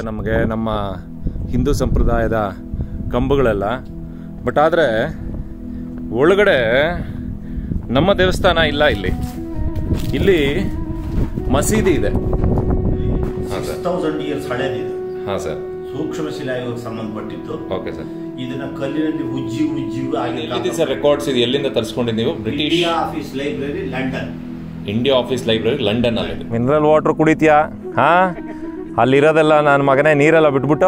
ನಮಗೆ ನಮ್ಮ ಹಿಂದೂ ಸಂಪ್ರದಾಯದ ಕಂಬಗಳೆಲ್ಲ ಬಟ್ ಆದರೆ ಒಳಗಡೆ ನಮ್ಮ ದೇವಸ್ಥಾನ ಇಲ್ಲ ಇಲ್ಲಿ ಇಲ್ಲಿ ಮಸೀದಿ ಇದೆ ಹಾಂ ಸರ್ ತೌಸಂಡ್ ಇಯರ್ಸ್ ಹಳೇದಿದು ಹಾಂ ಸರ್ ಸೂಕ್ಷ್ಮ ಶಿಲಾಯುಗಕ್ಕೆ ಸಂಬಂಧಪಟ್ಟಿದ್ದು ಓಕೆ ಸರ್ ಇದನ್ನ ಕಲ್ಲಿನಲ್ಲಿ ಉಜ್ಜಿ ಉಜ್ಜಿ ಎಲ್ಲಿದೆ ಸರ್ ರೆಕಾರ್ಡ್ಸ್ ಇದು ಎಲ್ಲಿಂದ ತರಿಸ್ಕೊಂಡಿದ್ದು ನೀವು British India office library London India office library London ಅಲ್ಲಿ ಮಿನರಲ್ ವಾಟರ್ ಕುಡಿತೀಯಾ ಹಾ ಅಲ್ಲಿರೋದೆಲ್ಲ ನನ್ನ ಮಗನೇ ನೀರೆಲ್ಲ ಬಿಟ್ಬಿಟ್ಟು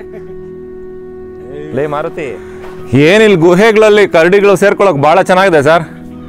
ಲೇ ಮಾರುತಿ ಏನಿಲ್ಲ ಗುಹೆಗಳಲ್ಲಿ ಕರಡಿಗಳು ಸೇರ್ಕೊಳ್ಳೋಕೆ ಭಾಳ ಚೆನ್ನಾಗಿದೆ ಸರ್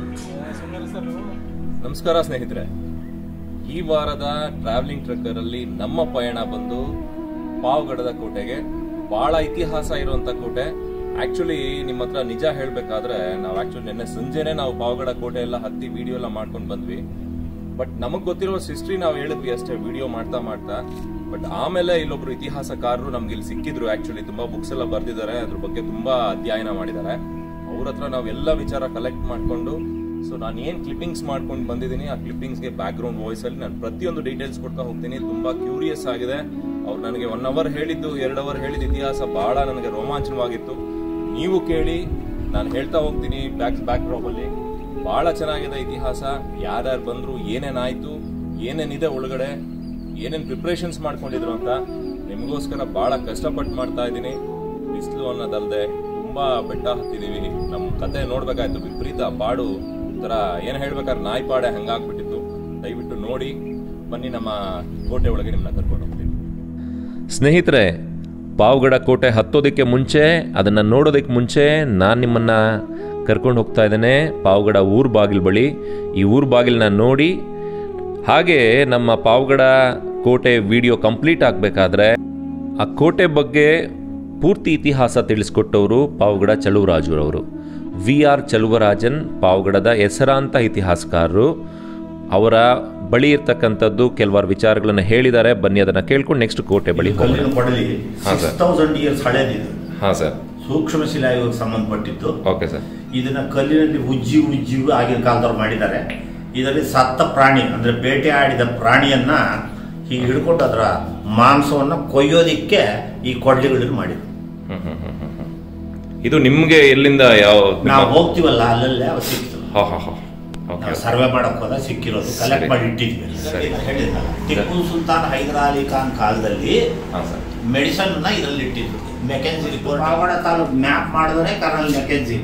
ನಮಸ್ಕಾರ ಸ್ನೇಹಿತರೆ ಈ ವಾರದ ಟ್ರಾವೆಲಿಂಗ್ ಟ್ರಕ್ಕರ್ ಅಲ್ಲಿ ನಮ್ಮ ಪಯಣ ಬಂದು ಪಾವಗಡದ ಕೋಟೆಗೆ ಬಹಳ ಇತಿಹಾಸ ಇರುವಂತ ಕೋಟೆ ಆಕ್ಚುಲಿ ನಿಮ್ಮ ಹತ್ರ ನಿಜ ಹೇಳ್ಬೇಕಾದ್ರೆ ನಾವು ಆಕ್ಚುಲಿ ನಿನ್ನೆ ಸಂಜೆನೆ ನಾವು ಪಾವಗಡ ಕೋಟೆ ಎಲ್ಲ ಹತ್ತಿ ವಿಡಿಯೋ ಎಲ್ಲ ಮಾಡ್ಕೊಂಡು ಬಂದ್ವಿ ಬಟ್ ನಮಗ್ ಗೊತ್ತಿರೋ ಹಿಸ್ಟ್ರಿ ನಾವು ಹೇಳಿದ್ವಿ ಅಷ್ಟೇ ವಿಡಿಯೋ ಮಾಡ್ತಾ ಮಾಡ್ತಾ ಬಟ್ ಆಮೇಲೆ ಇಲ್ಲೊಬ್ರು ಇತಿಹಾಸಕಾರರು ನಮ್ಗೆ ಇಲ್ಲಿ ಸಿಕ್ಕಿದ್ರು ಆಕ್ಚುಲಿ ತುಂಬಾ ಬುಕ್ಸ್ ಎಲ್ಲ ಬರ್ದಿದ್ದಾರೆ ಅದ್ರ ಬಗ್ಗೆ ತುಂಬಾ ಅಧ್ಯಯನ ಮಾಡಿದ್ದಾರೆ ಅವ್ರ ಹತ್ರ ನಾವೆಲ್ಲ ವಿಚಾರ ಕಲೆಕ್ಟ್ ಮಾಡ್ಕೊಂಡು ಸೊ ನಾನು ಏನ್ ಕ್ಲಿಪ್ಪಿಂಗ್ಸ್ ಮಾಡ್ಕೊಂಡು ಬಂದಿದ್ದೀನಿ ಆ ಕ್ಲಿಪ್ಪಿಂಗ್ಸ್ಗೆ ಬ್ಯಾಕ್ ಗ್ರೌಂಡ್ ವಾಯ್ಸ್ ಅಲ್ಲಿ ನಾನು ಪ್ರತಿಯೊಂದು ಡೀಟೇಲ್ಸ್ ಕೊಡ್ತಾ ಹೋಗ್ತೀನಿ ತುಂಬಾ ಕ್ಯೂರಿಯಸ್ ಆಗಿದೆ ಅವ್ರು ನನಗೆ ಒನ್ ಅವರ್ ಹೇಳಿದ್ದು ಎರಡು ಅವರ್ ಹೇಳಿದ ಇತಿಹಾಸ ಬಹಳ ನನಗೆ ರೋಮಾಂಚನವಾಗಿತ್ತು ನೀವು ಕೇಳಿ ನಾನು ಹೇಳ್ತಾ ಹೋಗ್ತೀನಿ ಬ್ಯಾಕ್ ಬ್ಯಾಕ್ ಡ್ರಾಪ್ ಅಲ್ಲಿ ಬಹಳ ಚೆನ್ನಾಗಿದೆ ಇತಿಹಾಸ ಯಾರ್ಯಾರು ಬಂದ್ರು ಏನೇನಾಯ್ತು ಏನೇನಿದೆ ಒಳಗಡೆ ಏನೇನ್ ಪ್ರಿಪ್ರೇಷನ್ಸ್ ಮಾಡ್ಕೊಂಡಿದ್ರು ಅಂತ ನಿಮಗೋಸ್ಕರ ಬಹಳ ಕಷ್ಟಪಟ್ಟು ಮಾಡ್ತಾ ಇದ್ದೀನಿ ಬಿಸಿಲು ಅನ್ನೋದಲ್ದೆ ತುಂಬಾ ಬೆಟ್ಟ ಹತ್ತಿದೀವಿ ನಮ್ಮ ಕತೆ ನೋಡ್ಬೇಕಾಯ್ತು ವಿಪರೀತ ಬಾಡು ತರ ಏನ್ ಹೇಳ್ಬೇಕಾದ್ರೆ ನಾಯಿ ಪಾಡೆ ಹಂಗಾಗ್ಬಿಟ್ಟಿತ್ತು ದಯವಿಟ್ಟು ನೋಡಿ ಬನ್ನಿ ನಮ್ಮ ಕೋಟೆ ಒಳಗೆ ನಿಮ್ಮನ್ನ ಕರ್ಕೊಂಡು ಹೋಗ್ತೀನಿ ಸ್ನೇಹಿತರೆ ಪಾವಗಡ ಕೋಟೆ ಹತ್ತೋದಕ್ಕೆ ಮುಂಚೆ ಅದನ್ನು ನೋಡೋದಕ್ಕೆ ಮುಂಚೆ ನಾನು ನಿಮ್ಮನ್ನು ಕರ್ಕೊಂಡು ಹೋಗ್ತಾ ಇದ್ದೇನೆ ಪಾವಗಡ ಊರು ಬಾಗಿಲು ಬಳಿ ಈ ಊರು ಬಾಗಿಲನ್ನ ನೋಡಿ ಹಾಗೆ ನಮ್ಮ ಪಾವಗಡ ಕೋಟೆ ವಿಡಿಯೋ ಕಂಪ್ಲೀಟ್ ಆಗಬೇಕಾದ್ರೆ ಆ ಕೋಟೆ ಬಗ್ಗೆ ಪೂರ್ತಿ ಇತಿಹಾಸ ತಿಳಿಸ್ಕೊಟ್ಟವರು ಪಾವಗಡ ಚಲುವರಾಜುರವರು ವಿ ಆರ್ ಚಲುವರಾಜನ್ ಪಾವಗಡದ ಹೆಸರಾಂತ ಇತಿಹಾಸಕಾರರು ಅವರ ಬಳಿ ಇರ್ತಕ್ಕಂಥದ್ದು ಕೆಲವಾರು ವಿಚಾರಗಳನ್ನು ಹೇಳಿದ್ದಾರೆ ಬನ್ನಿ ಅದನ್ನು ಕೇಳ್ಕೊಂಡು ನೆಕ್ಸ್ಟ್ ಕೋಟೆ ಬಳಿ ಹೋಗೋಣ ಕಲ್ಲಿನ ಕೊಡಲಿ ಹಾ, ಸಿಕ್ಸ್ ಸರ್. ತೌಸಂಡ್ ಇಯರ್ಸ್ ಹಳೇದಿದು ಹಾಂ ಸರ್ ಸೂಕ್ಷ್ಮ ಶಿಲಾಯುಗಕ್ಕೆ ಸಂಬಂಧಪಟ್ಟಿದ್ದು ಓಕೆ ಸರ್ ಇದನ್ನ ಕಲ್ಲಿನಲ್ಲಿ ಉಜ್ಜಿ ಉಜ್ಜಿ ಆಗಿನ ಕಾಲದವ್ರು ಮಾಡಿದ್ದಾರೆ ಇದರಲ್ಲಿ ಸತ್ತ ಪ್ರಾಣಿ ಅಂದ್ರೆ ಬೇಟೆ ಆಡಿದ ಪ್ರಾಣಿಯನ್ನ ಹೀಗೆ ಹಿಡ್ಕೊಂಡು ಅದರ ಮಾಂಸವನ್ನ ಕೊಯ್ಯೋದಿಕ್ಕೆ ಈ ಕೊಡ್ಲಿಗಳನ್ನು ಮಾಡಿದ್ರು ಇದು ನಿಮಗೆ ಎಲ್ಲಿಂದ ಯಾವ ನಾವು ಹೋಗ್ತೀವಲ್ಲ ಅಲ್ಲಲ್ಲೇ ಅವು ಸಿಕ್ತು ಹಾ ಹಾ ಹಾ ಓಕೆ ನಾವು ಸರ್ವೆ ಮಾಡಕ್ ಹೋದ ಸಿಕ್ಕಿರೋದು ಕಲೆಕ್ಟ್ ಸರಿ. ಮಾಡಿ ಇಟ್ಟಿದ್ವಿ ಸರಿ. ಇದನ್ನ ಹೇಳಿದ್ನಲ್ಲ. ಟಿಪ್ಪು ಸುಲ್ತಾನ್ ಹೈದರ್ ಅಲಿ ಖಾನ್ ಕಾಲದಲ್ಲಿ ಹಾಂ ಸರ್ ಮೆಡಿಸನ್ ನ ಇದರಲ್ಲಿ ಇಟ್ಟಿದ್ರು Mackenzie report Pavagada taluk map ಮಾಡಿದ್ರೆ colonel Mackenzie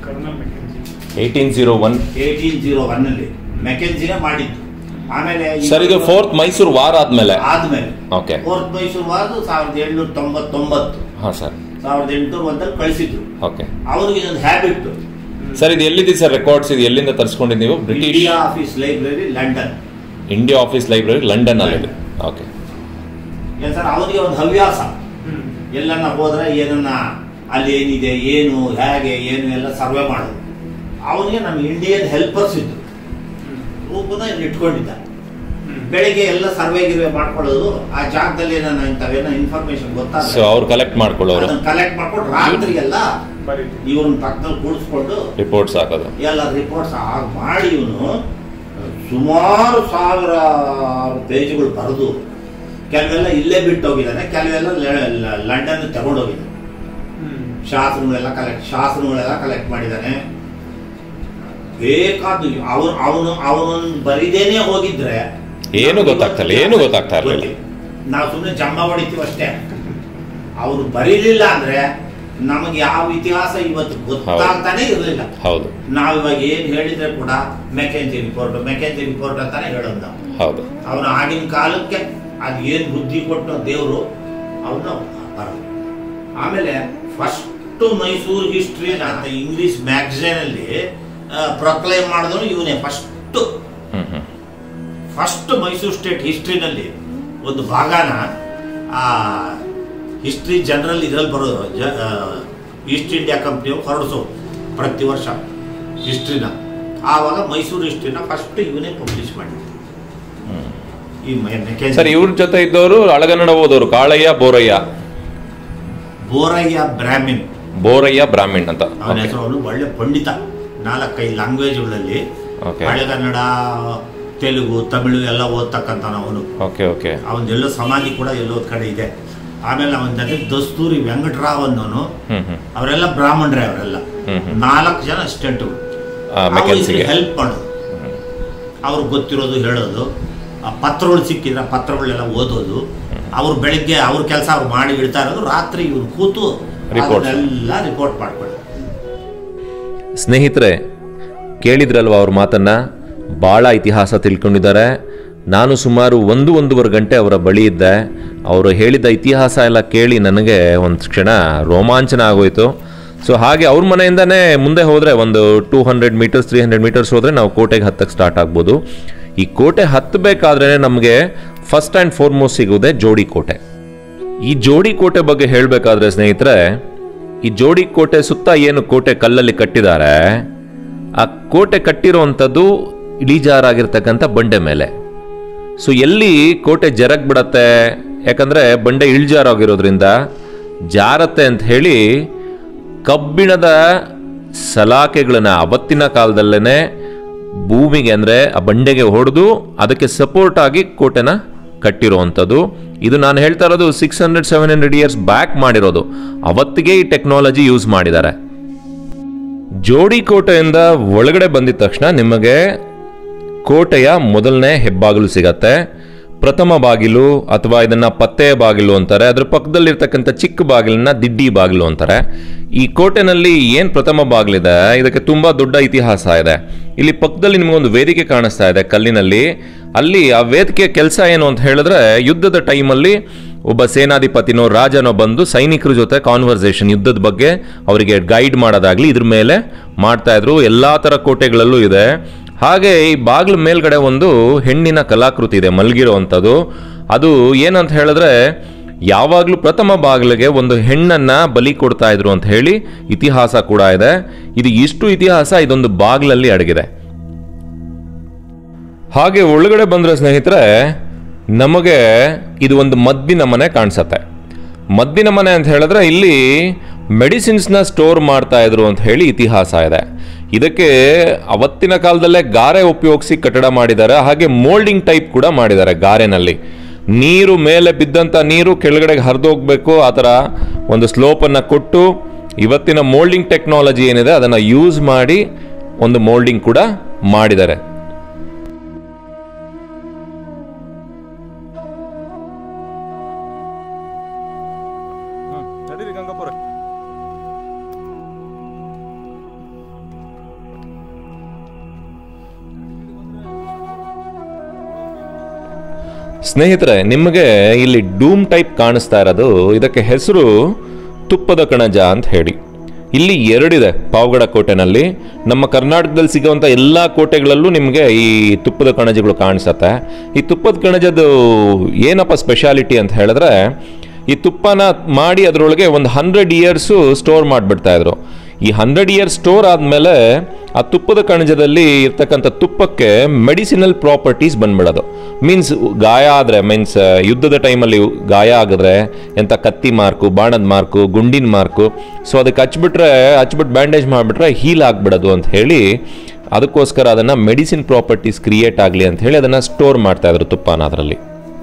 eighteen zero one eighteen zero one ಅಲ್ಲಿ ಮೆಕೆನ್ಸಿನೇ ಮಾಡಿದ್ದು ಆಮೇಲೆ ಸರ್ ಇದು ಫೋರ್ತ್ ಮೈಸೂರು ವಾರ ಆದ್ಮೇಲೆ ಆದ್ಮೇಲೆ ಓಕೆ ಫೋರ್ತ್ ಮೈಸೂರು ವಾರ್ದು ಸಾವಿರದ ಎಂಟುನೂರ ತೊಂಬತ್ತೊಂಬತ್ತು ಹಾಂ ಸರ್ ಸಾವಿರದ ಎಂಟುನೂರ ಒಂದಲ್ಲಿ ಕಳಿಸಿದ್ರು ಓಕೆ ಅವ್ರಿಗೆ ಇದೊಂದು ಹ್ಯಾಬಿಟ್ ಸರ್ ಇದು ಎಲ್ಲಿದೆ ಸರ್ ರೆಕಾರ್ಡ್ಸ್ ಇದು ಎಲ್ಲಿಂದ ತರಿಸ್ಕೊಂಡಿದ್ದು ನೀವು British India office library London India office library London ಅಲ್ಲಿದೆ ಓಕೆ ಏನ್ ಸರ್ ಅವನಿಗೆ ಒಂದು ಹವ್ಯಾಸ ಎಲ್ಲನ್ನ ಹೋದ್ರೆ ಏನನ್ನ ಅಲ್ಲಿ ಏನಿದೆ ಏನು ಹೇಗೆ ಏನು ಎಲ್ಲ ಸರ್ವೆ ಮಾಡೋದು ಅವನಿಗೆ ನಮ್ಮ ಇಂಡಿಯನ್ ಹೆಲ್ಪರ್ಸ್ ಇದ್ರು ರೂಪದ ಇಲ್ಲಿ ಇಟ್ಕೊಂಡಿದ್ದ ಬೆಳಿಗ್ಗೆ ಎಲ್ಲ ಸರ್ವೆ ಗಿರ್ವೆ ಮಾಡ್ಕೊಳ್ಳೋದು ಆ ಜಾಗದಲ್ಲಿ ಏನನ್ನ ಇಂಥವೇನೋ ಇನ್ಫಾರ್ಮೇಶನ್ ಸೊ ಗೊತ್ತಾದ್ರೆ ಅವ್ರು ಕಲೆಕ್ಟ್ ಮಾಡ್ಕೊಳ್ಳೋರು ಅದನ್ನ ಕಲೆಕ್ಟ್ ಮಾಡ್ಕೊಂಡು ರಾತ್ರಿ ಎಲ್ಲ ಇವ್ರನ್ನ ಪಕ್ಕದಲ್ಲಿ ಕೂಡಿಸ್ಕೊಂಡು ರಿಪೋರ್ಟ್ಸ್ ಹಾಕೋದು ಎಲ್ಲ ರಿಪೋರ್ಟ್ಸ್ ಮಾಡಿ ಇವನು ಸುಮಾರು ಸಾವಿರ ಪೇಜ್ಗಳು ಬರೆದು ಕೆಲವೆಲ್ಲ ಇಲ್ಲೇ ಬಿಟ್ಟು ಹೋಗಿದ್ದಾನೆ ಕೆಲವೆಲ್ಲ ಲ- ಲಂಡನ್ ತಗೊಂಡೋಗಿದ್ದಾನೆ ಶಾಸ್ತ್ರಗಳೆಲ್ಲ ಕಲೆಕ್ಟ್ ಶಾಸ್ತ್ರಗಳೆಲ್ಲ ಕಲೆಕ್ಟ್ ಮಾಡಿದ್ದಾನೆ ಬೇಕಾದ್ದು ಅವನು ಅವನು ಅವನನ್ನು ಬರಿದೇನೆ ಹೋಗಿದ್ರೆ ಏನು ಗೊತ್ತಾಗ್ತಿಲ್ಲ, ಏನು ಗೊತ್ತಾಗ್ತಾ ಇರ್ಲಿಲ್ಲ. ಗೊತ್ತಿಲ್ಲ. ನಾವು ಸುಮ್ಮನೆ ಜಂಬ ಹೊಡಿತೀವಿ ಅಷ್ಟೇ ಅವರು ಬರೀಲಿಲ್ಲ ಅಂದ್ರೆ ನಮಗೆ ಯಾವ ಇತಿಹಾಸ ಇವತ್ತು ಗೊತ್ತಾಗ್ತಾನೆ ಇರಲಿಲ್ಲ ಹೌದು ನಾವು ಇವಾಗ ಏನ್ ಹೇಳಿದ್ರೆ ಕೂಡ ಮೆಕೆನ್ಸಿ ರಿಪೋರ್ಟ್ ಮೆಕೆನ್ಸಿ ರಿಪೋರ್ಟ್ ಅಂತಾನೆ ಹೇಳೋದು ನಾವು ಹೌದು ಅವನು ಆಗಿನ ಕಾಲಕ್ಕೆ ಅದ್ ಏನ್ ಬುದ್ಧಿ ಕೊಟ್ಟ ದೇವರು ಅವನ ಆಮೇಲೆ ಫಸ್ಟ್ ಮೈಸೂರು ಹಿಸ್ಟ್ರಿ ಅಂತ ಇಂಗ್ಲಿಷ್ ಮ್ಯಾಗಝೈನ್ ಅಲ್ಲಿ ಪ್ರೊಕ್ಲೈಮ್ ಮಾಡಿದವನು ಇವನೇ first hmm hmm first Mysuru state ಹಿಸ್ಟ್ರಿನಲ್ಲಿ ಒಂದು ಭಾಗನ ಆ ಹಿಸ್ಟ್ರಿ ಜನರಲ್ ಇದ್ರಲ್ಲಿ ಬರೋದು ಜ- ಆ, ಈಸ್ಟ್ ಇಂಡಿಯಾ ಕಂಪ್ನಿಯವರು ಹೊರಡಿಸೋ ಪ್ರತಿ ವರ್ಷ ಹಿಸ್ಟ್ರಿನ ಆವಾಗ ಮೈಸೂರು ಹಿಸ್ಟ್ರಿನ ಫಸ್ಟ್ ಇವನೇ ಪಬ್ಲಿಷ್ ಮಾಡಿದ್ರು ಈ ಮೆ- ಮೆಕ್ಯಾನಿಕ್ ಸರ್ ಇವ್ರ ಜೊತೆ ಇದ್ದವರು ಹಳಗನ್ನಡ ಓದೋರು ಕಾಳಯ್ಯ ಬೋರಯ್ಯ ಬೋರಯ್ಯ ಬ್ರಾಹ್ಮಿನ್ ಬೋರಯ್ಯ ಬ್ರಾಹ್ಮಣ್ ಅಂತ ಅವನ ಹೆಸರು ಅವನು ಒಳ್ಳೆ ಪಂಡಿತ ನಾಲ್ಕೈದು ಲ್ಯಾಂಗ್ವೇಜ್ಗಳಲ್ಲಿ ಓಕೆ ಹಳೆಗನ್ನಡ ತೆಲುಗು ತಮಿಳು ಎಲ್ಲ ಓದ್ತಕ್ಕಂಥ ಅವನು ಓಕೆ ಓಕೆ ಅವನದೆಲ್ಲೋ ಸಮಾಧಿ ಕೂಡ ಎಲ್ಲೋ ಒಂದ್ ಕಡೆ ಇದೆ ಆಮೇಲೆ ಅವನ ಜೊತೆ ದಸ್ತೂರಿ ವೆಂಕಟರಾವ್ ಅನ್ನೋನು ಹ್ಮ್ ಹ್ಮ್ ಅವರೆಲ್ಲ ಬ್ರಾಹ್ಮಣರೇ ಅವರೆಲ್ಲ ಹ್ಮ್ ಹ್ಮ್. ನಾಲ್ಕು ಜನ ಅಸಿಸ್ಟೆಂಟ್ಗಳು ಆ, ಮೆಕ್ಯಾನಿಕ್ಸ್ಗೆ. ಹೆಲ್ಪ್ ಮಾಡೋದು ಅವ್ರಿಗೆ ಗೊತ್ತಿರೋದು ಹೇಳೋದು ಆ ಪತ್ರಗಳು ಸಿಕ್ಕಿದ್ರೆ ಆ ಪತ್ರಗಳೆಲ್ಲ ಓದೋದು ಅವ್ರು ಬೆಳಿಗ್ಗೆ ಅವ್ರ ಕೆಲಸ ಅವ್ರು ಮಾಡಿ ಇಡ್ತಾ ಇರೋದು ರಾತ್ರಿ ಇವ್ರು ಕೂತು Reports. ಎಲ್ಲ ರಿಪೋರ್ಟ್ ಮಾಡ್ಕೊಳ್ಳೋದು ಸ್ನೇಹಿತರೆ ಕೇಳಿದ್ರಲ್ವ ಅವ್ರ ಮಾತನ್ನ ಭಾಳ ಇತಿಹಾಸ ತಿಳ್ಕೊಂಡಿದ್ದಾರೆ ನಾನು ಸುಮಾರು ಒಂದು ಒಂದೂವರೆ ಗಂಟೆ ಅವರ ಬಳಿ ಇದ್ದೆ ಅವರು ಹೇಳಿದ ಇತಿಹಾಸ ಎಲ್ಲ ಕೇಳಿ ನನಗೆ ಒಂದು ಕ್ಷಣ ರೋಮಾಂಚನ ಆಗೋಯ್ತು ಸೊ ಹಾಗೆ ಅವ್ರ ಮನೆಯಿಂದನೇ ಮುಂದೆ ಹೋದರೆ ಒಂದು two hundred metres three hundred metres ಹೋದರೆ ನಾವು ಕೋಟೆಗೆ ಹತ್ತಕ್ಕೆ ಸ್ಟಾರ್ಟ್ ಆಗ್ಬೋದು ಈ ಕೋಟೆ ಹತ್ತಬೇಕಾದ್ರೆ ನಮಗೆ ಫಸ್ಟ್ ಆ್ಯಂಡ್ ಫಾರ್ಮೋಸ್ಟ್ ಸಿಗೋದೆ ಜೋಡಿ ಕೋಟೆ ಈ ಜೋಡಿ ಕೋಟೆ ಬಗ್ಗೆ ಹೇಳಬೇಕಾದ್ರೆ ಸ್ನೇಹಿತರೆ ಈ ಜೋಡಿ ಕೋಟೆ ಸುತ್ತ ಏನು ಕೋಟೆ ಕಲ್ಲಲ್ಲಿ ಕಟ್ಟಿದ್ದಾರೆ ಆ ಕೋಟೆ ಕಟ್ಟಿರುವಂಥದ್ದು ಇಳಿಜಾರಾಗಿರ್ತಕ್ಕಂಥ ಬಂಡೆ ಮೇಲೆ ಸೊ ಎಲ್ಲಿ ಕೋಟೆ ಜರಗ್ ಬಿಡತ್ತೆ ಯಾಕಂದ್ರೆ ಬಂಡೆ ಇಳಿಜಾರಾಗಿರೋದ್ರಿಂದ ಜಾರತ್ತೆ ಅಂತ ಹೇಳಿ ಕಬ್ಬಿಣದ ಸಲಾಕೆಗಳನ್ನ ಅವತ್ತಿನ ಕಾಲದಲ್ಲೇನೆ ಭೂಮಿಗೆ ಅಂದರೆ ಆ ಬಂಡೆಗೆ ಹೊಡೆದು ಅದಕ್ಕೆ ಸಪೋರ್ಟ್ ಆಗಿ ಕೋಟೆನ ಕಟ್ಟಿರುವಂಥದ್ದು ಇದು ನಾನು ಹೇಳ್ತಾ ಇರೋದು six hundred seven hundred years back ಮಾಡಿರೋದು ಅವತ್ತಿಗೆ ಈ ಟೆಕ್ನಾಲಜಿ ಯೂಸ್ ಮಾಡಿದ್ದಾರೆ ಜೋಡಿ ಕೋಟೆಯಿಂದ ಒಳಗಡೆ ಬಂದಿದ ತಕ್ಷಣ ನಿಮಗೆ ಕೋಟೆಯ ಮೊದಲನೇ ಹೆಬ್ಬಾಗಿಲು ಸಿಗತ್ತೆ ಪ್ರಥಮ ಬಾಗಿಲು ಅಥವಾ ಇದನ್ನ ಪತ್ತೆ ಬಾಗಿಲು ಅಂತಾರೆ ಅದ್ರ ಪಕ್ಕದಲ್ಲಿರ್ತಕ್ಕಂಥ ಚಿಕ್ಕ ಬಾಗಿಲನ್ನ ದಿಡ್ಡಿ ಬಾಗಿಲು ಅಂತಾರೆ ಈ ಕೋಟೆನಲ್ಲಿ ಏನ್ ಪ್ರಥಮ ಬಾಗಿಲಿದೆ ಇದಕ್ಕೆ ತುಂಬಾ ದೊಡ್ಡ ಇತಿಹಾಸ ಇದೆ ಇಲ್ಲಿ ಪಕ್ಕದಲ್ಲಿ ನಿಮಗೊಂದು ವೇದಿಕೆ ಕಾಣಿಸ್ತಾ ಇದೆ ಕಲ್ಲಿನಲ್ಲಿ ಅಲ್ಲಿ ಆ ವೇದಿಕೆ ಕೆಲಸ ಏನು ಅಂತ ಹೇಳಿದ್ರೆ ಯುದ್ಧದ ಟೈಮಲ್ಲಿ ಒಬ್ಬ ಸೇನಾಧಿಪತಿನೋ ರಾಜನೋ ಬಂದು ಸೈನಿಕರ ಜೊತೆ ಕಾನ್ವರ್ಸೇಷನ್ ಯುದ್ಧದ ಬಗ್ಗೆ ಅವರಿಗೆ ಗೈಡ್ ಮಾಡೋದಾಗ್ಲಿ ಇದ್ರ ಮೇಲೆ ಮಾಡ್ತಾ ಇದ್ರು ಎಲ್ಲಾ ತರ ಕೋಟೆಗಳಲ್ಲೂ ಇದೆ ಹಾಗೆ ಈ ಬಾಗಿಲು ಮೇಲ್ಗಡೆ ಒಂದು ಹೆಣ್ಣಿನ ಕಲಾಕೃತಿ ಇದೆ ಮಲಗಿರುವಂಥದ್ದು ಅದು ಏನಂತ ಹೇಳಿದ್ರೆ ಯಾವಾಗಲೂ ಪ್ರಥಮ ಬಾಗಿಲಿಗೆ ಒಂದು ಹೆಣ್ಣನ್ನ ಬಲಿ ಕೊಡ್ತಾ ಇದ್ರು ಅಂತ ಹೇಳಿ ಇತಿಹಾಸ ಕೂಡ ಇದೆ ಇದು ಇಷ್ಟು ಇತಿಹಾಸ ಇದೊಂದು ಬಾಗಿಲಲ್ಲಿ ಅಡಗಿದೆ ಹಾಗೆ ಒಳಗಡೆ ಬಂದ್ರೆ ಸ್ನೇಹಿತರೆ ನಮಗೆ ಇದು ಒಂದು ಮದ್ದಿನ ಮನೆ ಕಾಣಿಸತ್ತೆ ಮದ್ದಿನ ಮನೆ ಅಂತ ಹೇಳಿದ್ರೆ ಇಲ್ಲಿ ಮೆಡಿಸಿನ್ಸ್ನ ಸ್ಟೋರ್ ಮಾಡ್ತಾ ಇದ್ರು ಅಂತ ಹೇಳಿ ಇತಿಹಾಸ ಇದೆ ಇದಕ್ಕೆ ಅವತ್ತಿನ ಕಾಲದಲ್ಲೇ ಗಾರೆ ಉಪಯೋಗಿಸಿ ಕಟ್ಟಡ ಮಾಡಿದ್ದಾರೆ ಹಾಗೆ ಮೋಲ್ಡಿಂಗ್ ಟೈಪ್ ಕೂಡ ಮಾಡಿದ್ದಾರೆ ಗಾರೆನಲ್ಲಿ ನೀರು ಮೇಲೆ ಬಿದ್ದಂಥ ನೀರು ಕೆಳಗಡೆ ಹರಿದೋಗ್ಬೇಕು ಆ ಥರ ಒಂದು ಸ್ಲೋಪನ್ನು ಕೊಟ್ಟು ಇವತ್ತಿನ ಮೋಲ್ಡಿಂಗ್ ಟೆಕ್ನಾಲಜಿ ಏನಿದೆ ಅದನ್ನು ಯೂಸ್ ಮಾಡಿ ಒಂದು ಮೋಲ್ಡಿಂಗ್ ಕೂಡ ಮಾಡಿದ್ದಾರೆ ನಡೀರಿ ಗಂಗಾಪುರ ಸ್ನೇಹಿತರೆ ನಿಮಗೆ ಇಲ್ಲಿ ಡೂಮ್ ಟೈಪ್ ಕಾಣಿಸ್ತಾ ಇರೋದು ಇದಕ್ಕೆ ಹೆಸರು ತುಪ್ಪದ ಕಣಜ ಅಂತ ಹೇಳಿ ಇಲ್ಲಿ ಎರಡಿದೆ ಪಾವಗಡ ಕೋಟೆನಲ್ಲಿ ನಮ್ಮ ಕರ್ನಾಟಕದಲ್ಲಿ ಸಿಗುವಂಥ ಎಲ್ಲ ಕೋಟೆಗಳಲ್ಲೂ ನಿಮಗೆ ಈ ತುಪ್ಪದ ಕಣಜಗಳು ಕಾಣಿಸತ್ತೆ ಈ ತುಪ್ಪದ ಕಣಜದ್ದು ಏನಪ್ಪ ಸ್ಪೆಷಾಲಿಟಿ ಅಂತ ಹೇಳಿದ್ರೆ ಈ ತುಪ್ಪನ ಮಾಡಿ ಅದರೊಳಗೆ ಒಂದು ಹಂಡ್ರೆಡ್ ಇಯರ್ಸು ಸ್ಟೋರ್ ಮಾಡಿಬಿಡ್ತಾ ಇದ್ರು ಈ ಹಂಡ್ರೆಡ್ ಇಯರ್ಸ್ ಸ್ಟೋರ್ ಆದಮೇಲೆ ಆ ತುಪ್ಪದ ಕಣಜದಲ್ಲಿ ಇರ್ತಕ್ಕಂಥ ತುಪ್ಪಕ್ಕೆ ಮೆಡಿಸಿನಲ್ ಪ್ರಾಪರ್ಟೀಸ್ ಬಂದ್ಬಿಡೋದು ಮೀನ್ಸ್ ಗಾಯ ಆದರೆ ಮೀನ್ಸ್ ಯುದ್ಧದ ಟೈಮಲ್ಲಿ ಗಾಯ ಆಗಿದ್ರೆ ಎಂಥ ಕತ್ತಿ ಮಾರ್ಕು ಬಾಣದ ಮಾರ್ಕು ಗುಂಡಿನ ಮಾರ್ಕು ಸೊ ಅದಕ್ಕೆ ಹಚ್ಬಿಟ್ರೆ ಹಚ್ಬಿಟ್ಟು ಬ್ಯಾಂಡೇಜ್ ಮಾಡಿಬಿಟ್ರೆ ಹೀಲ್ ಆಗಿಬಿಡೋದು ಅಂತ ಹೇಳಿ ಅದಕ್ಕೋಸ್ಕರ ಅದನ್ನು ಮೆಡಿಸಿನ್ ಪ್ರಾಪರ್ಟೀಸ್ ಕ್ರಿಯೇಟ್ ಆಗಲಿ ಅಂತ ಹೇಳಿ ಅದನ್ನು ಸ್ಟೋರ್ ಮಾಡ್ತಾ ಇದ್ರು ತುಪ್ಪನ ಅದರಲ್ಲಿ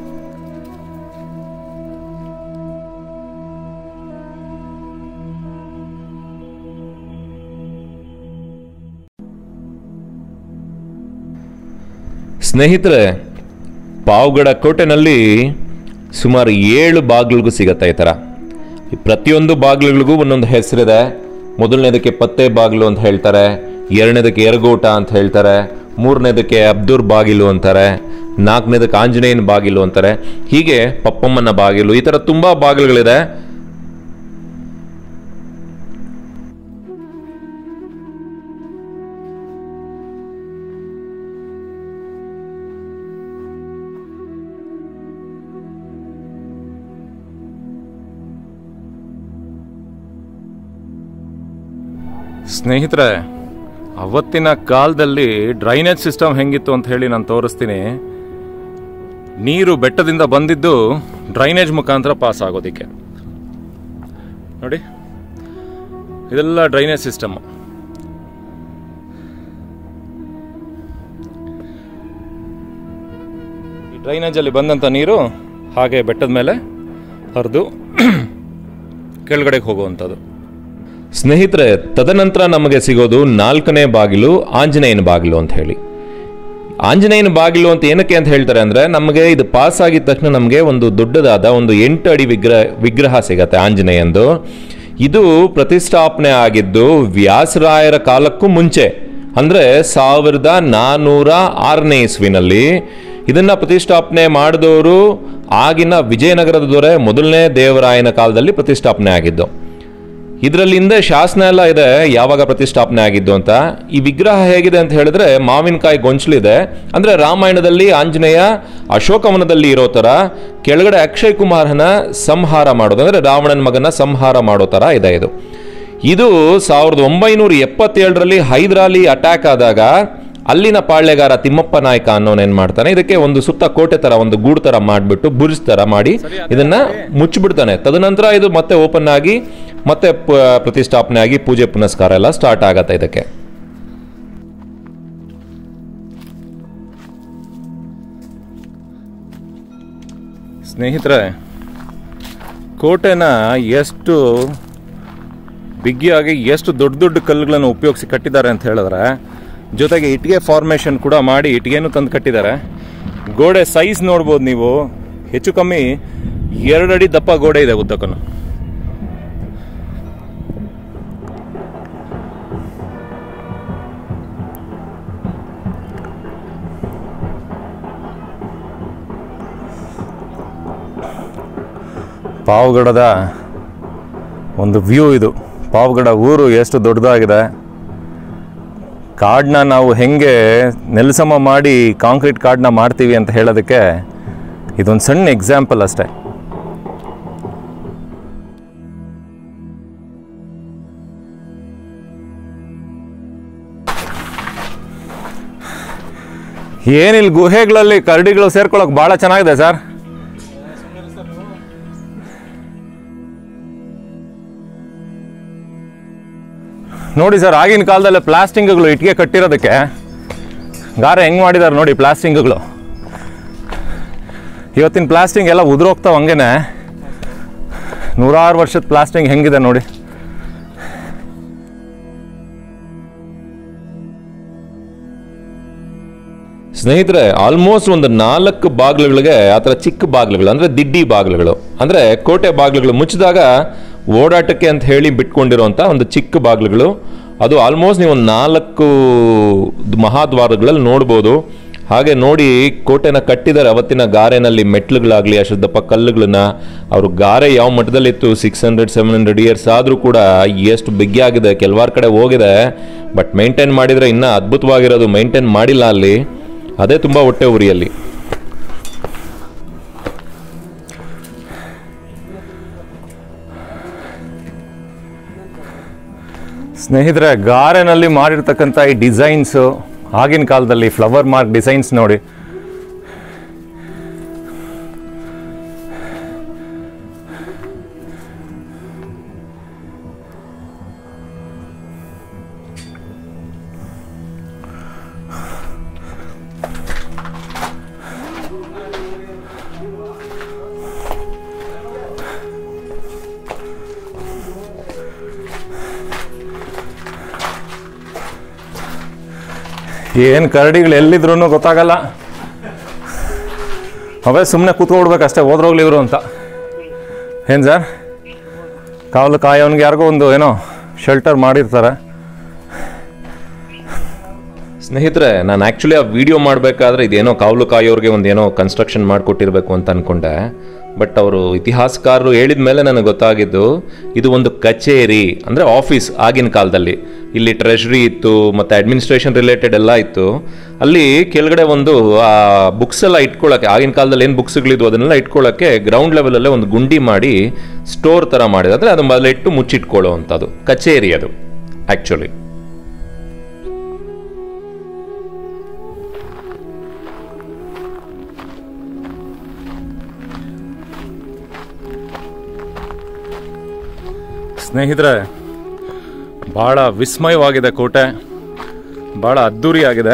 ಸ್ನೇಹಿತರೆ ಪಾವಗಡ ಕೋಟೆನಲ್ಲಿ ಸುಮಾರು ಏಳು ಬಾಗಿಲಿಗೂ ಸಿಗತ್ತೆ ಈ ಥರ ಈ ಪ್ರತಿಯೊಂದು ಬಾಗಿಲುಗಳಿಗೂ ಒಂದೊಂದು ಹೆಸರಿದೆ ಮೊದಲನೇದಕ್ಕೆ ಪತ್ತೆ ಬಾಗಿಲು ಅಂತ ಹೇಳ್ತಾರೆ ಎರಡನೇದಕ್ಕೆ ಎರಗೋಟ ಅಂತ ಹೇಳ್ತಾರೆ ಮೂರನೇದಕ್ಕೆ ಅಬ್ದುರ್ ಬಾಗಿಲು ಅಂತಾರೆ ನಾಲ್ಕನೇದಕ್ಕೆ ಆಂಜನೇಯನ ಬಾಗಿಲು ಅಂತಾರೆ ಹೀಗೆ ಪಪ್ಪಮ್ಮನ ಬಾಗಿಲು ಈ ಥರ ತುಂಬ ಬಾಗಿಲುಗಳಿದೆ ಸ್ನೇಹಿತರೆ ಅವತ್ತಿನ ಕಾಲದಲ್ಲಿ ಡ್ರೈನೇಜ್ ಸಿಸ್ಟಮ್ ಹೆಂಗಿತ್ತು ಅಂತ ಹೇಳಿ ನಾನು ತೋರಿಸ್ತೀನಿ ನೀರು ಬೆಟ್ಟದಿಂದ ಬಂದಿದ್ದು ಡ್ರೈನೇಜ್ ಮುಖಾಂತರ ಪಾಸ್ ಆಗೋದಿಕ್ಕೆ ನೋಡಿ ಇದೆಲ್ಲ ಡ್ರೈನೇಜ್ ಸಿಸ್ಟಮ್ ಈ ಡ್ರೈನೇಜಲ್ಲಿ ಬಂದಂಥ ನೀರು ಹಾಗೆ ಬೆಟ್ಟದ ಮೇಲೆ ಹರಿದು ಕೆಳಗಡೆಗೆ ಹೋಗುವಂಥದ್ದು ಸ್ನೇಹಿತರೆ ತದನಂತರ ನಮಗೆ ಸಿಗೋದು ನಾಲ್ಕನೇ ಬಾಗಿಲು ಆಂಜನೇಯನ ಬಾಗಿಲು ಅಂತ ಹೇಳಿ ಆಂಜನೇಯನ ಬಾಗಿಲು ಅಂತ ಏನಕ್ಕೆ ಅಂತ ಹೇಳ್ತಾರೆ ಅಂದರೆ ನಮಗೆ ಇದು ಪಾಸ್ ಆಗಿದ ತಕ್ಷಣ ನಮಗೆ ಒಂದು ದೊಡ್ಡದಾದ ಒಂದು ಎಂಟು ಅಡಿ ವಿಗ್ರಹ ವಿಗ್ರಹ ಸಿಗತ್ತೆ ಆಂಜನೇಯಂದು ಇದು ಪ್ರತಿಷ್ಠಾಪನೆ ಆಗಿದ್ದು ವ್ಯಾಸರಾಯರ ಕಾಲಕ್ಕೂ ಮುಂಚೆ ಅಂದರೆ ಸಾವಿರದ ನಾನ್ನೂರ ಆರನೇ ಇಸ್ವಿನಲ್ಲಿ ಇದನ್ನ ಪ್ರತಿಷ್ಠಾಪನೆ ಮಾಡಿದವರು ಆಗಿನ ವಿಜಯನಗರದ ದೊರೆ ಮೊದಲನೇ ದೇವರಾಯನ ಕಾಲದಲ್ಲಿ ಪ್ರತಿಷ್ಠಾಪನೆ ಆಗಿದ್ದು ಇದರಲ್ಲಿ ಹಿಂದೆ ಶಾಸನ ಎಲ್ಲ ಇದೆ ಯಾವಾಗ ಪ್ರತಿಷ್ಠಾಪನೆ ಆಗಿದ್ದು ಅಂತ ಈ ವಿಗ್ರಹ ಹೇಗಿದೆ ಅಂತ ಹೇಳಿದ್ರೆ ಮಾವಿನಕಾಯಿ ಗೊಂಚಲಿದೆ ಅಂದ್ರೆ ರಾಮಾಯಣದಲ್ಲಿ ಆಂಜನೇಯ ಅಶೋಕವನದಲ್ಲಿ ಇರೋ ತರ ಕೆಳಗಡೆ ಅಕ್ಷಯ್ ಕುಮಾರನ ಸಂಹಾರ ಮಾಡೋದು ಅಂದ್ರೆ ರಾವಣನ ಮಗನ ಸಂಹಾರ ಮಾಡೋ ತರ ಇದೆ ಇದು ಇದು ಸಾವಿರದ ಒಂಬೈನೂರ ಎಪ್ಪತ್ತೇಳರಲ್ಲಿ ಹೈದರಾಲಿ ಅಟ್ಯಾಕ್ ಆದಾಗ ಅಲ್ಲಿನ ಪಾಳ್ಯಗಾರ ತಿಮ್ಮಪ್ಪ ನಾಯಕ ಅನ್ನೋನ್ ಏನ್ ಮಾಡ್ತಾನೆ ಇದಕ್ಕೆ ಒಂದು ಸುತ್ತ ಕೋಟೆ ತರ ಒಂದು ಗೂಡು ತರ ಮಾಡಿಬಿಟ್ಟು ಬುರ್ಜ್ ತರ ಮಾಡಿ ಇದನ್ನ ಮುಚ್ಚಿಬಿಡ್ತಾನೆ ತದನಂತರ ಇದು ಮತ್ತೆ ಓಪನ್ ಆಗಿ ಮತ್ತೆ ಪ- ಪ್ರತಿಷ್ಠಾಪನೆ ಆಗಿ ಪೂಜೆ ಪುನಸ್ಕಾರ ಎಲ್ಲ ಸ್ಟಾರ್ಟ್ ಆಗತ್ತೆ ಇದಕ್ಕೆ ಸ್ನೇಹಿತರೆ ಕೋಟೆನ ಎಷ್ಟು ಬಿಗಿಯಾಗಿ ಎಷ್ಟು ದೊಡ್ಡ ದೊಡ್ಡ ಕಲ್ಲುಗಳನ್ನು ಉಪಯೋಗಿಸಿ ಕಟ್ಟಿದ್ದಾರೆ ಅಂತ ಹೇಳಿದ್ರೆ ಜೊತೆಗೆ ಇಟ್ಟಿಗೆ ಫಾರ್ಮೇಷನ್ ಕೂಡ ಮಾಡಿ ಇಟ್ಟಿಗೆನೂ ತಂದು ಕಟ್ಟಿದ್ದಾರೆ ಗೋಡೆ ಸೈಜ್ ನೋಡ್ಬೋದು ನೀವು ಹೆಚ್ಚು ಕಮ್ಮಿ ಎರಡು ಅಡಿ ದಪ್ಪ ಗೋಡೆ ಇದೆ ಉದ್ದಕ್ಕೂ ಪಾವಗಡದ ಒಂದು ವ್ಯೂ ಇದು ಪಾವಗಡ ಊರು ಎಷ್ಟು ದೊಡ್ಡದಾಗಿದೆ ಕಾಡನ್ನ ನಾವು ಹೆಂಗೆ ನೆಲಸಮ ಮಾಡಿ ಕಾಂಕ್ರೀಟ್ ಕಾಡನ್ನ ಮಾಡ್ತೀವಿ ಅಂತ ಹೇಳೋದಕ್ಕೆ ಇದೊಂದು ಸಣ್ಣ ಎಕ್ಸಾಂಪಲ್ ಅಷ್ಟೇ ಏನಿಲ್ಲ ಗುಹೆಗಳಲ್ಲಿ ಕರಡಿಗಳು ಸೇರ್ಕೊಳ್ಳೋಕೆ ಭಾಳ ಚೆನ್ನಾಗಿದೆ ಸರ್ ನೋಡಿ ಸರ್ ಆಗಿನ ಕಾಲದಲ್ಲಿ ಪ್ಲಾಸ್ಟಿಂಗ್ಗಳು ಇಟ್ಟಿಗೆ ಕಟ್ಟಿರೋದಕ್ಕೆ ಗಾರೆ ಹೆಂಗೆ ಮಾಡಿದ್ದಾರೆ ನೋಡಿ ಪ್ಲಾಸ್ಟಿಂಗ್ಗಳು ಇವತ್ತಿನ ಪ್ಲಾಸ್ಟಿಂಗ್ ಎಲ್ಲ ಉದುರೋಗ್ತಾವ ಹಂಗೇನೆ ನೂರಾರು ವರ್ಷದ ಪ್ಲಾಸ್ಟಿಂಗ್ ಹೆಂಗಿದೆ ನೋಡಿ ಸ್ನೇಹಿತರೆ ಆಲ್ಮೋಸ್ಟ್ ಒಂದು ನಾಲ್ಕು ಬಾಗಿಲುಗಳಿಗೆ ಆ ಥರ ಚಿಕ್ಕ ಬಾಗಿಲುಗಳು ಅಂದರೆ ದಿಡ್ಡಿ ಬಾಗಿಲುಗಳು ಅಂದರೆ ಕೋಟೆ ಬಾಗಿಲುಗಳು ಮುಚ್ಚಿದಾಗ ಓಡಾಟಕ್ಕೆ ಅಂತ ಹೇಳಿ ಬಿಟ್ಕೊಂಡಿರುವಂಥ ಒಂದು ಚಿಕ್ಕ ಬಾಗಿಲುಗಳು ಅದು ಆಲ್ಮೋಸ್ಟ್ ನೀವು ಒಂದು ನಾಲ್ಕು ಮಹಾದ್ವಾರಗಳಲ್ಲಿ ನೋಡ್ಬೋದು ಹಾಗೆ ನೋಡಿ ಕೋಟೆನ ಕಟ್ಟಿದ್ದಾರೆ ಅವತ್ತಿನ ಗಾರೆನಲ್ಲಿ ಮೆಟ್ಲುಗಳಾಗಲಿ ಅಷ್ಟದಪ್ಪ ಕಲ್ಲುಗಳನ್ನ ಅವರು ಗಾರೆ ಯಾವ ಮಟ್ಟದಲ್ಲಿತ್ತು six hundred seven hundred years ಆದರೂ ಕೂಡ ಎಷ್ಟು ಬಿಗ್ಗಿಯಾಗಿದೆ ಕೆಲವಾರು ಕಡೆ ಹೋಗಿದೆ ಬಟ್ ಮೇಂಟೈನ್ ಮಾಡಿದರೆ ಇನ್ನೂ ಅದ್ಭುತವಾಗಿರೋದು ಮೇಂಟೈನ್ ಮಾಡಿಲ್ಲ ಅಲ್ಲಿ ಅದೇ ತುಂಬ ಹೊಟ್ಟೆ ಉರಿಯಲ್ಲಿ ಸ್ನೇಹಿತರೆ ಗಾರೆನಲ್ಲಿ ಮಾಡಿರ್ತಕ್ಕಂಥ ಈ ಡಿಸೈನ್ಸು ಆಗಿನ ಕಾಲದಲ್ಲಿ ಫ್ಲವರ್ ಮಾರ್ಕ್ ಡಿಸೈನ್ಸ್ ನೋಡಿ ಏನು ಕರಡಿಗಳು ಎಲ್ಲಿದ್ರು ಗೊತ್ತಾಗಲ್ಲ ಅವೇ ಸುಮ್ಮನೆ ಕೂತ್ಕೊಡ್ಬೇಕಷ್ಟೇ ಹೋದ್ರೋಗ್ಲಿ ಇವರು ಅಂತ ಏನು ಸರ್ ಕಾವಲು ಕಾಯೋನ್ಗೆ ಯಾರಿಗೋ ಒಂದು ಏನೋ ಶೆಲ್ಟರ್ ಮಾಡಿರ್ತಾರೆ ಸ್ನೇಹಿತರೆ ನಾನು ಆ್ಯಕ್ಚುಲಿ ಆ ವಿಡಿಯೋ ಮಾಡಬೇಕಾದ್ರೆ ಇದೇನೋ ಕಾವಲು ಕಾಯೋರಿಗೆ ಒಂದು ಏನೋ ಕನ್ಸ್ಟ್ರಕ್ಷನ್ ಮಾಡಿಕೊಟ್ಟಿರ್ಬೇಕು ಅಂತ ಅಂದ್ಕೊಂಡೆ ಬಟ್ ಅವರು ಇತಿಹಾಸಕಾರರು ಹೇಳಿದ ಮೇಲೆ ನನಗೆ ಗೊತ್ತಾಗಿದ್ದು ಇದು ಒಂದು ಕಚೇರಿ ಅಂದರೆ ಆಫೀಸ್ ಆಗಿನ ಕಾಲದಲ್ಲಿ ಇಲ್ಲಿ ಟ್ರೆಷರಿ ಇತ್ತು ಮತ್ತು ಅಡ್ಮಿನಿಸ್ಟ್ರೇಷನ್ ರಿಲೇಟೆಡ್ ಎಲ್ಲ ಇತ್ತು ಅಲ್ಲಿ ಕೆಳಗಡೆ ಒಂದು ಆ ಬುಕ್ಸ್ ಎಲ್ಲ ಇಟ್ಕೊಳ್ಳೋಕ್ಕೆ ಆಗಿನ ಕಾಲದಲ್ಲಿ ಏನು ಬುಕ್ಸ್ಗಳಿದ್ವು ಅದನ್ನೆಲ್ಲ ಇಟ್ಕೊಳ್ಳೋಕ್ಕೆ ಗ್ರೌಂಡ್ ಲೆವೆಲಲ್ಲೇ ಒಂದು ಗುಂಡಿ ಮಾಡಿ ಸ್ಟೋರ್ ಥರ ಮಾಡಿದೆ ಅಂದರೆ ಅದು ಮೊದಲಿಟ್ಟು ಮುಚ್ಚಿಟ್ಕೊಳ್ಳೋ ಅಂಥದ್ದು ಕಚೇರಿ ಅದು ಆ್ಯಕ್ಚುಲಿ ಸ್ನೇಹಿತರೆ ಭಾಳ ವಿಸ್ಮಯವಾಗಿದೆ ಕೋಟೆ ಭಾಳ ಅದ್ಧೂರಿಯಾಗಿದೆ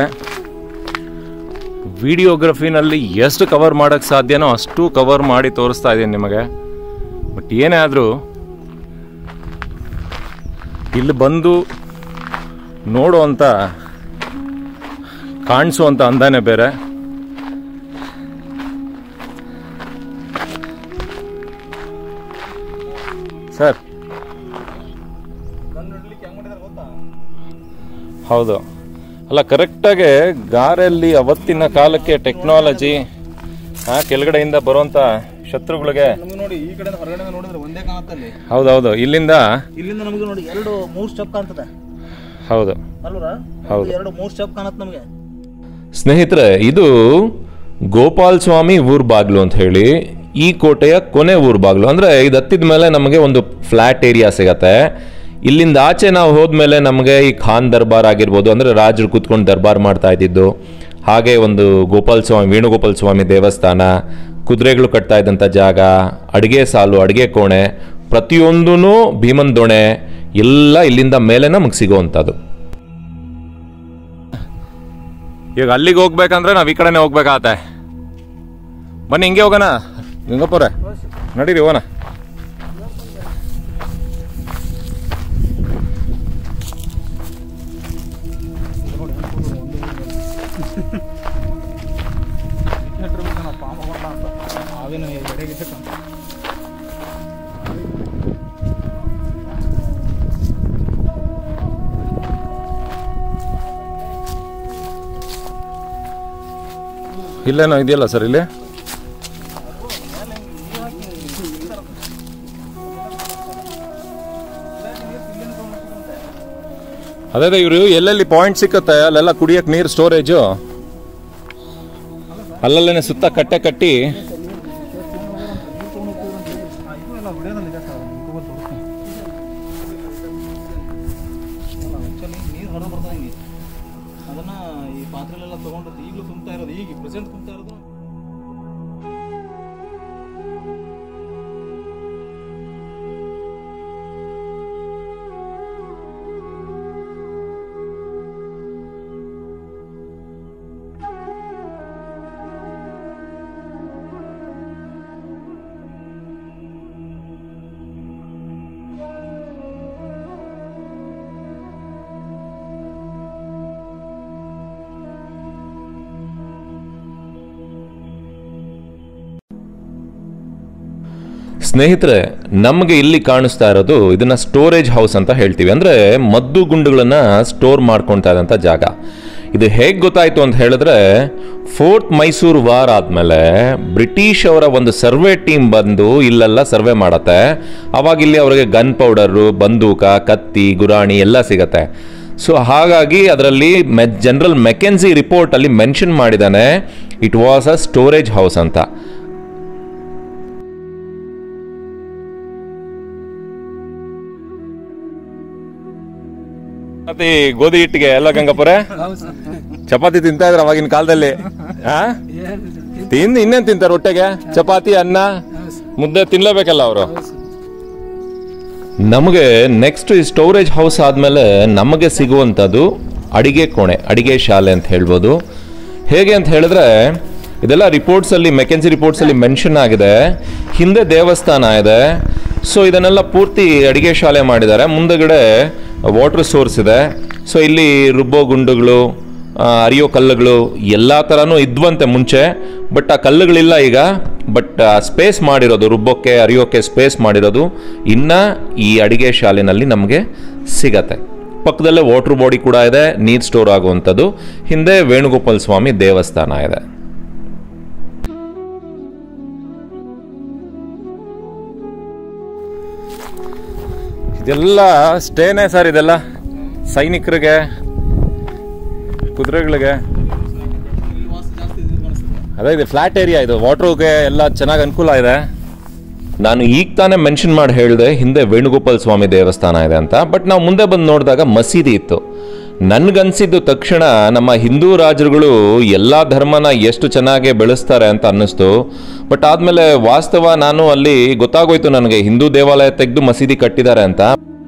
ವಿಡಿಯೋಗ್ರಫಿನಲ್ಲಿ ಎಷ್ಟು ಕವರ್ ಮಾಡೋಕ್ಕೆ ಸಾಧ್ಯನೋ ಅಷ್ಟು ಕವರ್ ಮಾಡಿ ತೋರಿಸ್ತಾ ಇದ್ದೀನಿ ನಿಮಗೆ ಬಟ್ ಏನೇ ಆದರೂ ಇಲ್ಲಿ ಬಂದು ನೋಡುವಂಥ ಕಾಣಿಸುವಂಥ ಅಂದಾನೆ ಬೇರೆ ಸರ್ ಹೌದು ಅಲ್ಲ ಕರೆಕ್ಟಾಗಿ ಗಾರಲ್ಲಿ ಅವತ್ತಿನ ಕಾಲಕ್ಕೆ ಟೆಕ್ನಾಲಜಿ ಆ ಕೆಳಗಡೆಯಿಂದ ಬರುವಂಥ ಶತ್ರುಗಳಿಗೆ ನಮಗೆ ನೋಡಿ ಈ ಕಡೆ ಹೊರಗಡೆ ನೋಡಿದ್ರೆ ಒಂದೇ ಕಾಣತ್ತಲ್ಲಿ ಹೌದೌದು ಇಲ್ಲಿಂದ ಇಲ್ಲಿಂದ ನಮಗೆ ನೋಡಿ ಎರಡು ಮೂರು ಸ್ಟೆಪ್ ಕಾಣ್ತದೆ ಹೌದು ಅಲ್ವರ ಹೌದು. ಎರಡು ಮೂರು ಸ್ಟೆಪ್ ಕಾಣತ್ತೆ ನಮಗೆ ಸ್ನೇಹಿತರೆ ಇದು ಗೋಪಾಲ್ ಸ್ವಾಮಿ ಊರ್ ಬಾಗ್ಲು ಅಂತ ಹೇಳಿ ಈ ಕೋಟೆಯ ಕೊನೆ ಊರ್ ಬಾಗ್ಲು ಅಂದ್ರೆ ಇದು ಹತ್ತಿದ ಮೇಲೆ ನಮಗೆ ಒಂದು ಫ್ಲಾಟ್ ಏರಿಯಾ ಸಿಗತ್ತೆ ಇಲ್ಲಿಂದ ಆಚೆ ನಾವು ಹೋದ್ಮೇಲೆ ನಮಗೆ ಈ ಖಾನ್ ದರ್ಬಾರ್ ಆಗಿರ್ಬೋದು ಅಂದ್ರೆ ರಾಜರು ಕೂತ್ಕೊಂಡು ದರ್ಬಾರ್ ಮಾಡ್ತಾ ಇದ್ದಿದ್ದು ಹಾಗೆ ಒಂದು ಗೋಪಾಲ್ ಸ್ವಾಮಿ ವೇಣುಗೋಪಾಲ್ ಸ್ವಾಮಿ ದೇವಸ್ಥಾನ ಕುದುರೆಗಳು ಕಟ್ತಾ ಇದ್ದಂಥ ಜಾಗ ಅಡುಗೆ ಸಾಲು ಅಡುಗೆ ಕೋಣೆ ಪ್ರತಿಯೊಂದೂ ಭೀಮನ್ ದೊಣೆ ಎಲ್ಲ ಇಲ್ಲಿಂದ ಮೇಲೆ ನಮಗೆ ಸಿಗೋವಂಥದ್ದು ಈಗ ಅಲ್ಲಿಗೆ ಹೋಗ್ಬೇಕಂದ್ರೆ ನಾವು ಈ ಕಡೆನೇ ಹೋಗ್ಬೇಕಾಗತ್ತೆ ಬನ್ನಿ ಹಿಂಗೆ ಹೋಗೋಣ ಗಂಗಪ್ಪವ್ರೆ ನಡೀರಿ ಹೋಗೋಣ ಅವೇನು ಎಡೆಗಿದ್ದ ಇಲ್ಲೇನೋ ಇದೆಯಲ್ಲ ಸರ್ ಇಲ್ಲಿ ಅದೇ ಅದೇ ಇವರು ಎಲ್ಲೆಲ್ಲಿ ಪಾಯಿಂಟ್ ಸಿಕ್ಕತ್ತೆ ಅಲ್ಲೆಲ್ಲ ಕುಡಿಯಕ್ಕೆ ನೀರು ಸ್ಟೋರೇಜು ಅಲ್ಲಲ್ಲೇನೆ ಸುತ್ತ ಕಟ್ಟೆ ಕಟ್ಟಿ ಎಲ್ಲ ಹೊಡೆಯೋದಲ್ಲಿದೆ ಸರ್ ಗೂಗಲ್ ತೋರಿಸ್ತೀನಿ ಆ್ಯಕ್ಚುಲಿ ನೀರು ಹೊರಗೆ ಬರ್ತದೆ ಹಿಂಗೆ ಅದನ್ನ ಈ ಪಾತ್ರೆಲೆಲ್ಲ ತೊಗೊಂಡು ಈಗಲೂ ತುಂಬ್ತಾ ಇರೋದು ಈಗ ಪ್ರೆಸೆಂಟ್ ತುಂಬ್ತಾ ಇರೋದು ಸ್ನೇಹಿತರೆ ನಮಗೆ ಇಲ್ಲಿ ಕಾಣಿಸ್ತಾ ಇರೋದು ಇದನ್ನ ಸ್ಟೋರೇಜ್ ಹೌಸ್ ಅಂತ ಹೇಳ್ತೀವಿ ಅಂದ್ರೆ ಮದ್ದು ಗುಂಡುಗಳನ್ನ ಸ್ಟೋರ್ ಮಾಡ್ಕೊಳ್ತಾ ಇದ್ದಂಥ ಜಾಗ ಇದು ಹೇಗೆ ಗೊತ್ತಾಯ್ತು ಅಂತ ಹೇಳಿದ್ರೆ ಫೋರ್ತ್ ಮೈಸೂರು ವಾರ್ ಆದಮೇಲೆ ಬ್ರಿಟಿಷ್ ಅವರ ಒಂದು ಸರ್ವೆ ಟೀಮ್ ಬಂದು ಇಲ್ಲೆಲ್ಲ ಸರ್ವೆ ಮಾಡತ್ತೆ ಅವಾಗ ಇಲ್ಲಿ ಅವರಿಗೆ ಗನ್ ಪೌಡರು ಬಂದೂಕ ಕತ್ತಿ ಗುರಾಣಿ ಎಲ್ಲ ಸಿಗತ್ತೆ ಸೊ ಹಾಗಾಗಿ ಅದರಲ್ಲಿ ಮೆ ಜನರಲ್ ಮೆಕೆನ್ಸಿ ರಿಪೋರ್ಟ್ ಅಲ್ಲಿ ಮೆನ್ಷನ್ ಮಾಡಿದ್ದಾನೆ it was a storage house ಅಂತ ಮತ್ತೆ ಈ ಗೋಧಿ ಹಿಟ್ಟಿಗೆ ಎಲ್ಲ ಗಂಗಪ್ಪರೆ ಚಪಾತಿ ತಿಂತಾ ಇದ್ರ ಅವಾಗಿನ ಕಾಲದಲ್ಲಿ ಆ? ತಿಂದು ಇನ್ನೇನ್ ತಿಂತಾರೆ ಹೊಟ್ಟೆಗೆ ಚಪಾತಿ ಅನ್ನ ಮುದ್ದೆ ತಿನ್ಲೇಬೇಕಲ್ಲ ಅವರು ನಮಗೆ ನೆಕ್ಸ್ಟ್ ಈ ಸ್ಟೋರೇಜ್ ಹೌಸ್ ಆದಮೇಲೆ ನಮಗೆ ಸಿಗುವಂಥದ್ದು ಅಡಿಗೆ ಕೋಣೆ ಅಡಿಗೆ ಶಾಲೆ ಅಂತ ಹೇಳ್ಬೋದು ಹೇಗೆ ಅಂತ ಹೇಳಿದ್ರೆ ಇದೆಲ್ಲ ರಿಪೋರ್ಟ್ಸಲ್ಲಿ ಮೆಕೆನ್ಸಿ ರಿಪೋರ್ಟ್ಸಲ್ಲಿ ಮೆನ್ಷನ್ ಆಗಿದೆ ಹಿಂದೆ ದೇವಸ್ಥಾನ ಇದೆ ಸೊ ಇದನ್ನೆಲ್ಲ ಪೂರ್ತಿ ಅಡಿಗೆ ಶಾಲೆ ಮಾಡಿದ್ದಾರೆ ಮುಂದಗಡೆ ವಾಟರ್ ಸೋರ್ಸ್ ಇದೆ ಸೊ ಇಲ್ಲಿ ರುಬ್ಬೋ ಗುಂಡುಗಳು ಆ, ಅರಿಯೋ ಕಲ್ಲುಗಳು ಎಲ್ಲ ಥರನೂ ಇದ್ವಂತೆ ಮುಂಚೆ ಬಟ್ ಆ ಕಲ್ಲುಗಳಿಲ್ಲ ಈಗ ಬಟ್ ಸ್ಪೇಸ್ ಮಾಡಿರೋದು ರುಬ್ಬೋಕ್ಕೆ ಅರಿಯೋಕ್ಕೆ ಸ್ಪೇಸ್ ಮಾಡಿರೋದು ಇನ್ನ ಈ ಅಡಿಗೆ ಶಾಲೆನಲ್ಲಿ ನಮಗೆ ಸಿಗತ್ತೆ ಪಕ್ಕದಲ್ಲೇ ವಾಟರ್ ಬಾಡಿ ಕೂಡ ಇದೆ ನೀರು ಸ್ಟೋರ್ ಆಗುವಂಥದ್ದು ಹಿಂದೆ ವೇಣುಗೋಪಾಲ ಸ್ವಾಮಿ ದೇವಸ್ಥಾನ ಇದೆ ಇದೆಲ್ಲ ಸ್ಟೇನೇ ಸರ್ ಇದೆಲ್ಲ ಸೈನಿಕರಿಗೆ ಕುದುರೆಗಳಿಗೆ ಇಲ್ಲಿ ವಾಸ ಜಾಸ್ತಿ ಇದು ಕಾಣಿಸ್ತದೆ ಅದೇ ಇದು ಫ್ಲಾಟ್ ಏರಿಯಾ ಇದು ವಾಟ್ರಿಗೆ ಎಲ್ಲ ಚೆನ್ನಾಗಿ ಅನುಕೂಲ ಇದೆ ನಾನು ಈಗ ತಾನೇ ಮೆನ್ಷನ್ ಮಾಡಿ ಹೇಳಿದೆ ಹಿಂದೆ ವೇಣುಗೋಪಾಲ ಸ್ವಾಮಿ ದೇವಸ್ಥಾನ ಇದೆ ಅಂತ ಬಟ್ ನಾವು ಮುಂದೆ ಬಂದು ನೋಡಿದಾಗ ಮಸೀದಿ ಇತ್ತು ನನ್ಗನ್ಸಿದ್ದು ತಕ್ಷಣ ನಮ್ಮ ಹಿಂದೂ ರಾಜರುಗಳು ಎಲ್ಲ ಧರ್ಮನ ಎಷ್ಟು ಚೆನ್ನಾಗಿ ಬೆಳೆಸ್ತಾರೆ ಅಂತ ಅನ್ನಿಸ್ತು ಬಟ್ ಆದಮೇಲೆ ವಾಸ್ತವ ನಾನು ಅಲ್ಲಿ ಗೊತ್ತಾಗೋಯ್ತು ನನಗೆ ಹಿಂದೂ ದೇವಾಲಯ ತೆಗೆದು ಮಸೀದಿ ಕಟ್ಟಿದ್ದಾರೆ ಅಂತ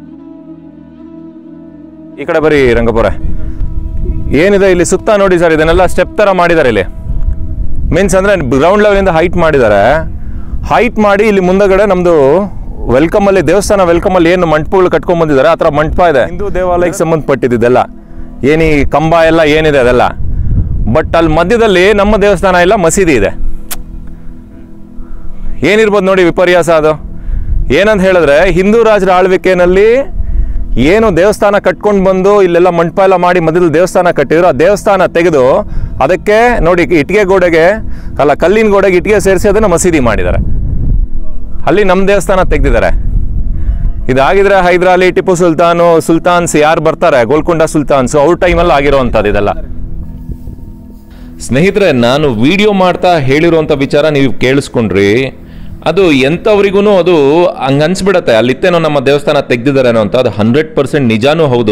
ಈ ಕಡೆ ಬರೀ ರಂಗಪುರ ಏನಿದೆ ಇಲ್ಲಿ ಸುತ್ತ ನೋಡಿ ಸರ್ ಇದನ್ನೆಲ್ಲ ಸ್ಟೆಪ್ ಥರ ಮಾಡಿದ್ದಾರೆ ಇಲ್ಲಿ ಮೀನ್ಸ್ ಅಂದರೆ ಗ್ರೌಂಡ್ ಲೆವೆಲಿಂದ ಹೈಟ್ ಮಾಡಿದ್ದಾರೆ ಹೈಟ್ ಮಾಡಿ ಇಲ್ಲಿ ಮುಂದಗಡೆ ನಮ್ಮದು ವೆಲ್ಕಮ್ ಅಲ್ಲಿ ದೇವಸ್ಥಾನ ವೆಲ್ಕಮ್ ಅಲ್ಲಿ ಏನು ಮಂಟಪಗಳು ಕಟ್ಕೊಂಡ್ ಬಂದಿದ್ದಾರೆ ಆ ಥರ ಮಂಟಪ ಇದೆ ಹಿಂದೂ ದೇವಾಲಯಕ್ಕೆ ಸಂಬಂಧಪಟ್ಟಿದ್ದೆಲ್ಲ ಏನಿ ಕಂಬ ಎಲ್ಲ ಏನಿದೆ ಅದೆಲ್ಲ ಬಟ್ ಅಲ್ಲಿ ಮಧ್ಯದಲ್ಲಿ ನಮ್ಮ ದೇವಸ್ಥಾನ ಇಲ್ಲ ಮಸೀದಿ ಇದೆ ಏನಿರ್ಬೋದು ನೋಡಿ ವಿಪರ್ಯಾಸ ಅದು ಏನಂತ ಹೇಳಿದ್ರೆ ಹಿಂದೂ ರಾಜರ ಆಳ್ವಿಕೆಯಲ್ಲಿ ಏನು ದೇವಸ್ಥಾನ ಕಟ್ಕೊಂಡು ಬಂದು ಇಲ್ಲೆಲ್ಲ ಮಂಟಪ ಎಲ್ಲ ಮಾಡಿ ಮಧ್ಯದಲ್ಲಿ ದೇವಸ್ಥಾನ ಕಟ್ಟಿದ್ರು ಆ ದೇವಸ್ಥಾನ ತೆಗೆದು ಅದಕ್ಕೆ ನೋಡಿ ಇಟ್ಟಿಗೆ ಗೋಡೆಗೆ ಅಲ್ಲ ಕಲ್ಲಿನ ಗೋಡೆಗೆ ಇಟ್ಟಿಗೆ ಸೇರಿಸಿ ಅದನ್ನು ಮಸೀದಿ ಮಾಡಿದ್ದಾರೆ ಅಲ್ಲಿ ನಮ್ಮ ದೇವಸ್ಥಾನ ತೆಗೆದಿದ್ದಾರೆ ಇದಾಗಿದ್ರೆ ಹೈದರಾಲಿ ಟಿಪ್ಪು ಸುಲ್ತಾನು ಸುಲ್ತಾನ್ಸ್ ಯಾರು ಬರ್ತಾರೆ ಗೋಲ್ಕೊಂಡ ಸುಲ್ತಾನ್ಸ್ ಅವ್ರ ಟೈಮಲ್ಲಿ ಆಗಿರೋವಂಥದ್ದು ಇದೆಲ್ಲ ಸ್ನೇಹಿತರೆ ನಾನು ವಿಡಿಯೋ ಮಾಡ್ತಾ ಹೇಳಿರುವಂಥ ವಿಚಾರ ನೀವು ಕೇಳಿಸ್ಕೊಂಡ್ರಿ ಅದು ಎಂಥವ್ರಿಗೂ ಅದು ಹಂಗ ಅನ್ಸ್ಬಿಡತ್ತೆ ಅಲ್ಲಿತ್ತೇನೋ ನಮ್ಮ ದೇವಸ್ಥಾನ ತೆಗ್ದಿದ್ದಾರೇನೋ ಅಂತ ಅದು ಹಂಡ್ರೆಡ್ ಪರ್ಸೆಂಟ್ ನಿಜಾನೂ ಹೌದು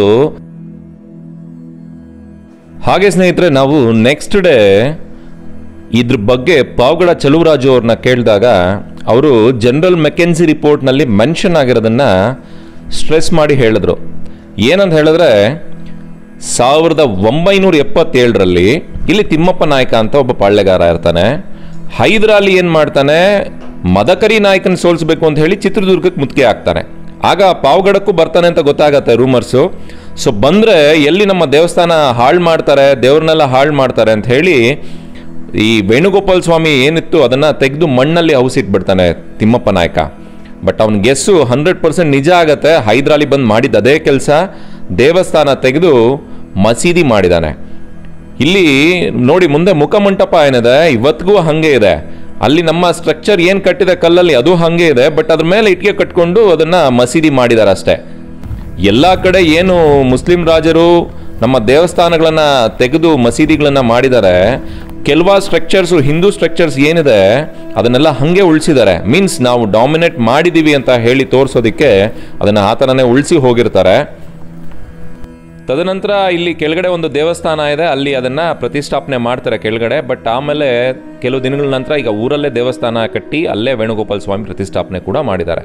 ಹಾಗೆ ಸ್ನೇಹಿತರೆ ನಾವು ನೆಕ್ಸ್ಟ್ ಡೇ ಇದ್ರ ಬಗ್ಗೆ ಪಾವಗಡ ಚಲುವರಾಜು ಅವ್ರನ್ನ ಕೇಳಿದಾಗ ಅವರು ಜನರಲ್ ಮೆಕೆನ್ಸಿ ರಿಪೋರ್ಟ್ನಲ್ಲಿ ಮೆನ್ಷನ್ ಆಗಿರೋದನ್ನ ಸ್ಟ್ರೆಸ್ ಮಾಡಿ ಹೇಳಿದ್ರು ಏನಂತ ಹೇಳಿದ್ರೆ ಸಾವಿರದ ಒಂಬೈನೂರ ಎಪ್ಪತ್ತೇಳರಲ್ಲಿ ಇಲ್ಲಿ ತಿಮ್ಮಪ್ಪ ನಾಯಕ ಅಂತ ಒಬ್ಬ ಪಾಳ್ಯಗಾರ ಇರ್ತಾನೆ ಹೈದರಾಲಿ ಏನು ಮಾಡ್ತಾನೆ ಮದಕರಿ ನಾಯಕನ ಸೋಲಿಸ್ಬೇಕು ಅಂತ ಹೇಳಿ ಚಿತ್ರದುರ್ಗಕ್ಕೆ ಮುತ್ತಿಗೆ ಹಾಕ್ತಾನೆ ಆಗ ಪಾವಗಡಕ್ಕೂ ಬರ್ತಾನೆ ಅಂತ ಗೊತ್ತಾಗತ್ತೆ ರೂಮರ್ಸು ಸೊ ಬಂದರೆ ಎಲ್ಲಿ ನಮ್ಮ ದೇವಸ್ಥಾನ ಹಾಳು ಮಾಡ್ತಾರೆ ದೇವ್ರನ್ನೆಲ್ಲ ಹಾಳು ಮಾಡ್ತಾರೆ ಅಂತ ಹೇಳಿ ಈ ವೇಣುಗೋಪಾಲ ಸ್ವಾಮಿ ಏನಿತ್ತು ಅದನ್ನು ತೆಗೆದು ಮಣ್ಣಲ್ಲಿ ಔಸಿಟ್ಬಿಡ್ತಾನೆ ತಿಮ್ಮಪ್ಪ ನಾಯಕ ಬಟ್ ಅವ್ನ ಗೆಸ್ಸು ಹಂಡ್ರೆಡ್ ಪರ್ಸೆಂಟ್ ನಿಜ ಆಗತ್ತೆ ಹೈದರಾಲಿ ಬಂದು ಮಾಡಿದ ಅದೇ ಕೆಲಸ ದೇವಸ್ಥಾನ ತೆಗೆದು ಮಸೀದಿ ಮಾಡಿದಾನೆ ಇಲ್ಲಿ ನೋಡಿ ಮುಂದೆ ಮುಖಮಂಟಪ ಏನಿದೆ ಇವತ್ತಿಗೂ ಹಂಗೆ ಇದೆ ಅಲ್ಲಿ ನಮ್ಮ ಸ್ಟ್ರಕ್ಚರ್ ಏನು ಕಟ್ಟಿದೆ ಕಲ್ಲಲ್ಲಿ ಅದು ಹಂಗೆ ಇದೆ ಬಟ್ ಅದ್ರ ಮೇಲೆ ಇಟ್ಟಿಗೆ ಕಟ್ಕೊಂಡು ಅದನ್ನ ಮಸೀದಿ ಮಾಡಿದ್ದಾರೆ ಅಷ್ಟೇ ಎಲ್ಲ ಕಡೆ ಏನು ಮುಸ್ಲಿಂ ರಾಜರು ನಮ್ಮ ದೇವಸ್ಥಾನಗಳನ್ನ ತೆಗೆದು ಮಸೀದಿಗಳನ್ನ ಮಾಡಿದ್ದಾರೆ ಕೆಲವ ಸ್ಟ್ರಕ್ಚರ್ಸು ಹಿಂದೂ ಸ್ಟ್ರಕ್ಚರ್ಸ್ ಏನಿದೆ ಅದನ್ನೆಲ್ಲ ಹಾಗೆ ಉಳಿಸಿದ್ದಾರೆ ಮೀನ್ಸ್ ನಾವು ಡಾಮಿನೇಟ್ ಮಾಡಿದ್ದೀವಿ ಅಂತ ಹೇಳಿ ತೋರಿಸೋದಕ್ಕೆ ಅದನ್ನು ಆ ಥರನೇ ಉಳಿಸಿ ಹೋಗಿರ್ತಾರೆ ತದನಂತರ ಇಲ್ಲಿ ಕೆಳಗಡೆ ಒಂದು ದೇವಸ್ಥಾನ ಇದೆ ಅಲ್ಲಿ ಅದನ್ನ ಪ್ರತಿಷ್ಠಾಪನೆ ಮಾಡ್ತಾರೆ ಕೆಳಗಡೆ ಬಟ್ ಆಮೇಲೆ ಕೆಲವು ದಿನಗಳ ನಂತರ ಈಗ ಊರಲ್ಲೇ ದೇವಸ್ಥಾನ ಕಟ್ಟಿ ಅಲ್ಲೇ ವೇಣುಗೋಪಾಲ ಸ್ವಾಮಿ ಪ್ರತಿಷ್ಠಾಪನೆ ಕೂಡ ಮಾಡಿದ್ದಾರೆ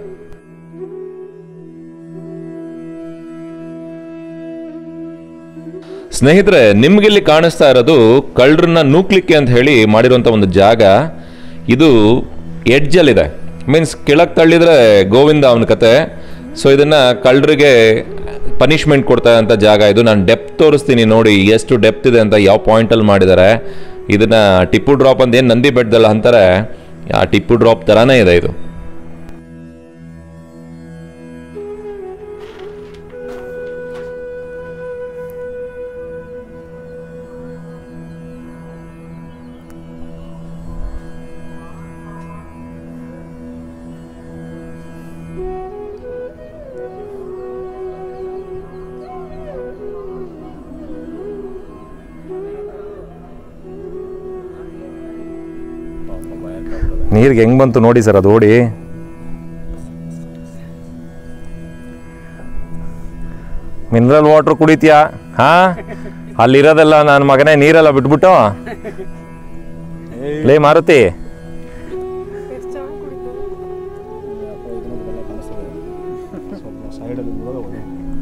ಸ್ನೇಹಿತರೆ ನಿಮ್ಗಿಲ್ಲಿ ಕಾಣಿಸ್ತಾ ಇರೋದು ಕಳ್ಳರನ್ನ ನೂಕ್ಲಿಕ್ಕೆ ಅಂತ ಹೇಳಿ ಮಾಡಿರುವಂಥ ಒಂದು ಜಾಗ ಇದು ಎಡ್ಜಲ್ಲಿದೆ ಮೀನ್ಸ್ ಕೆಳಗೆ ತಳ್ಳಿದ್ರೆ ಗೋವಿಂದ ಅವನ ಕತೆ ಸೊ ಇದನ್ನ ಕಳ್ಳರಿಗೆ ಪನಿಷ್ಮೆಂಟ್ ಕೊಡ್ತಾ ಅಂತ ಜಾಗ ಇದು ನಾನು ಡೆಪ್ತ್ ತೋರಿಸ್ತೀನಿ ನೋಡಿ ಎಷ್ಟು ಡೆಪ್ತ್ ಇದೆ ಅಂತ ಯಾವ ಪಾಯಿಂಟಲ್ಲಿ ಮಾಡಿದ್ದಾರೆ ಇದನ್ನ ಟಿಪ್ಪು ಡ್ರಾಪ್ ಅಂತ ಏನು ನಂದಿ ಬೆಟ್ಟದಲ್ಲಿ ಅಂತಾರೆ ಆ ಟಿಪ್ಪು ಡ್ರಾಪ್ ಥರನೇ ಇದೆ ಇದು ನೀರಿಗೆ ಹೆಂಗ್ ಬಂತು ನೋಡಿ ಸರ್ ಅದು ಓಡಿ ಮಿನರಲ್ ವಾಟರ್ ಕುಡಿತೀಯಾ ಹಾ ಅಲ್ಲಿರೋದೆಲ್ಲ ನನ್ನ ಮಗನೇ ನೀರೆಲ್ಲ ಬಿಟ್ಬಿಟ್ಟು ಲೇ ಮಾರುತಿ ಸೈಡಲ್ಲಿ ಬಿಡೋದು ಒಳ್ಳೆ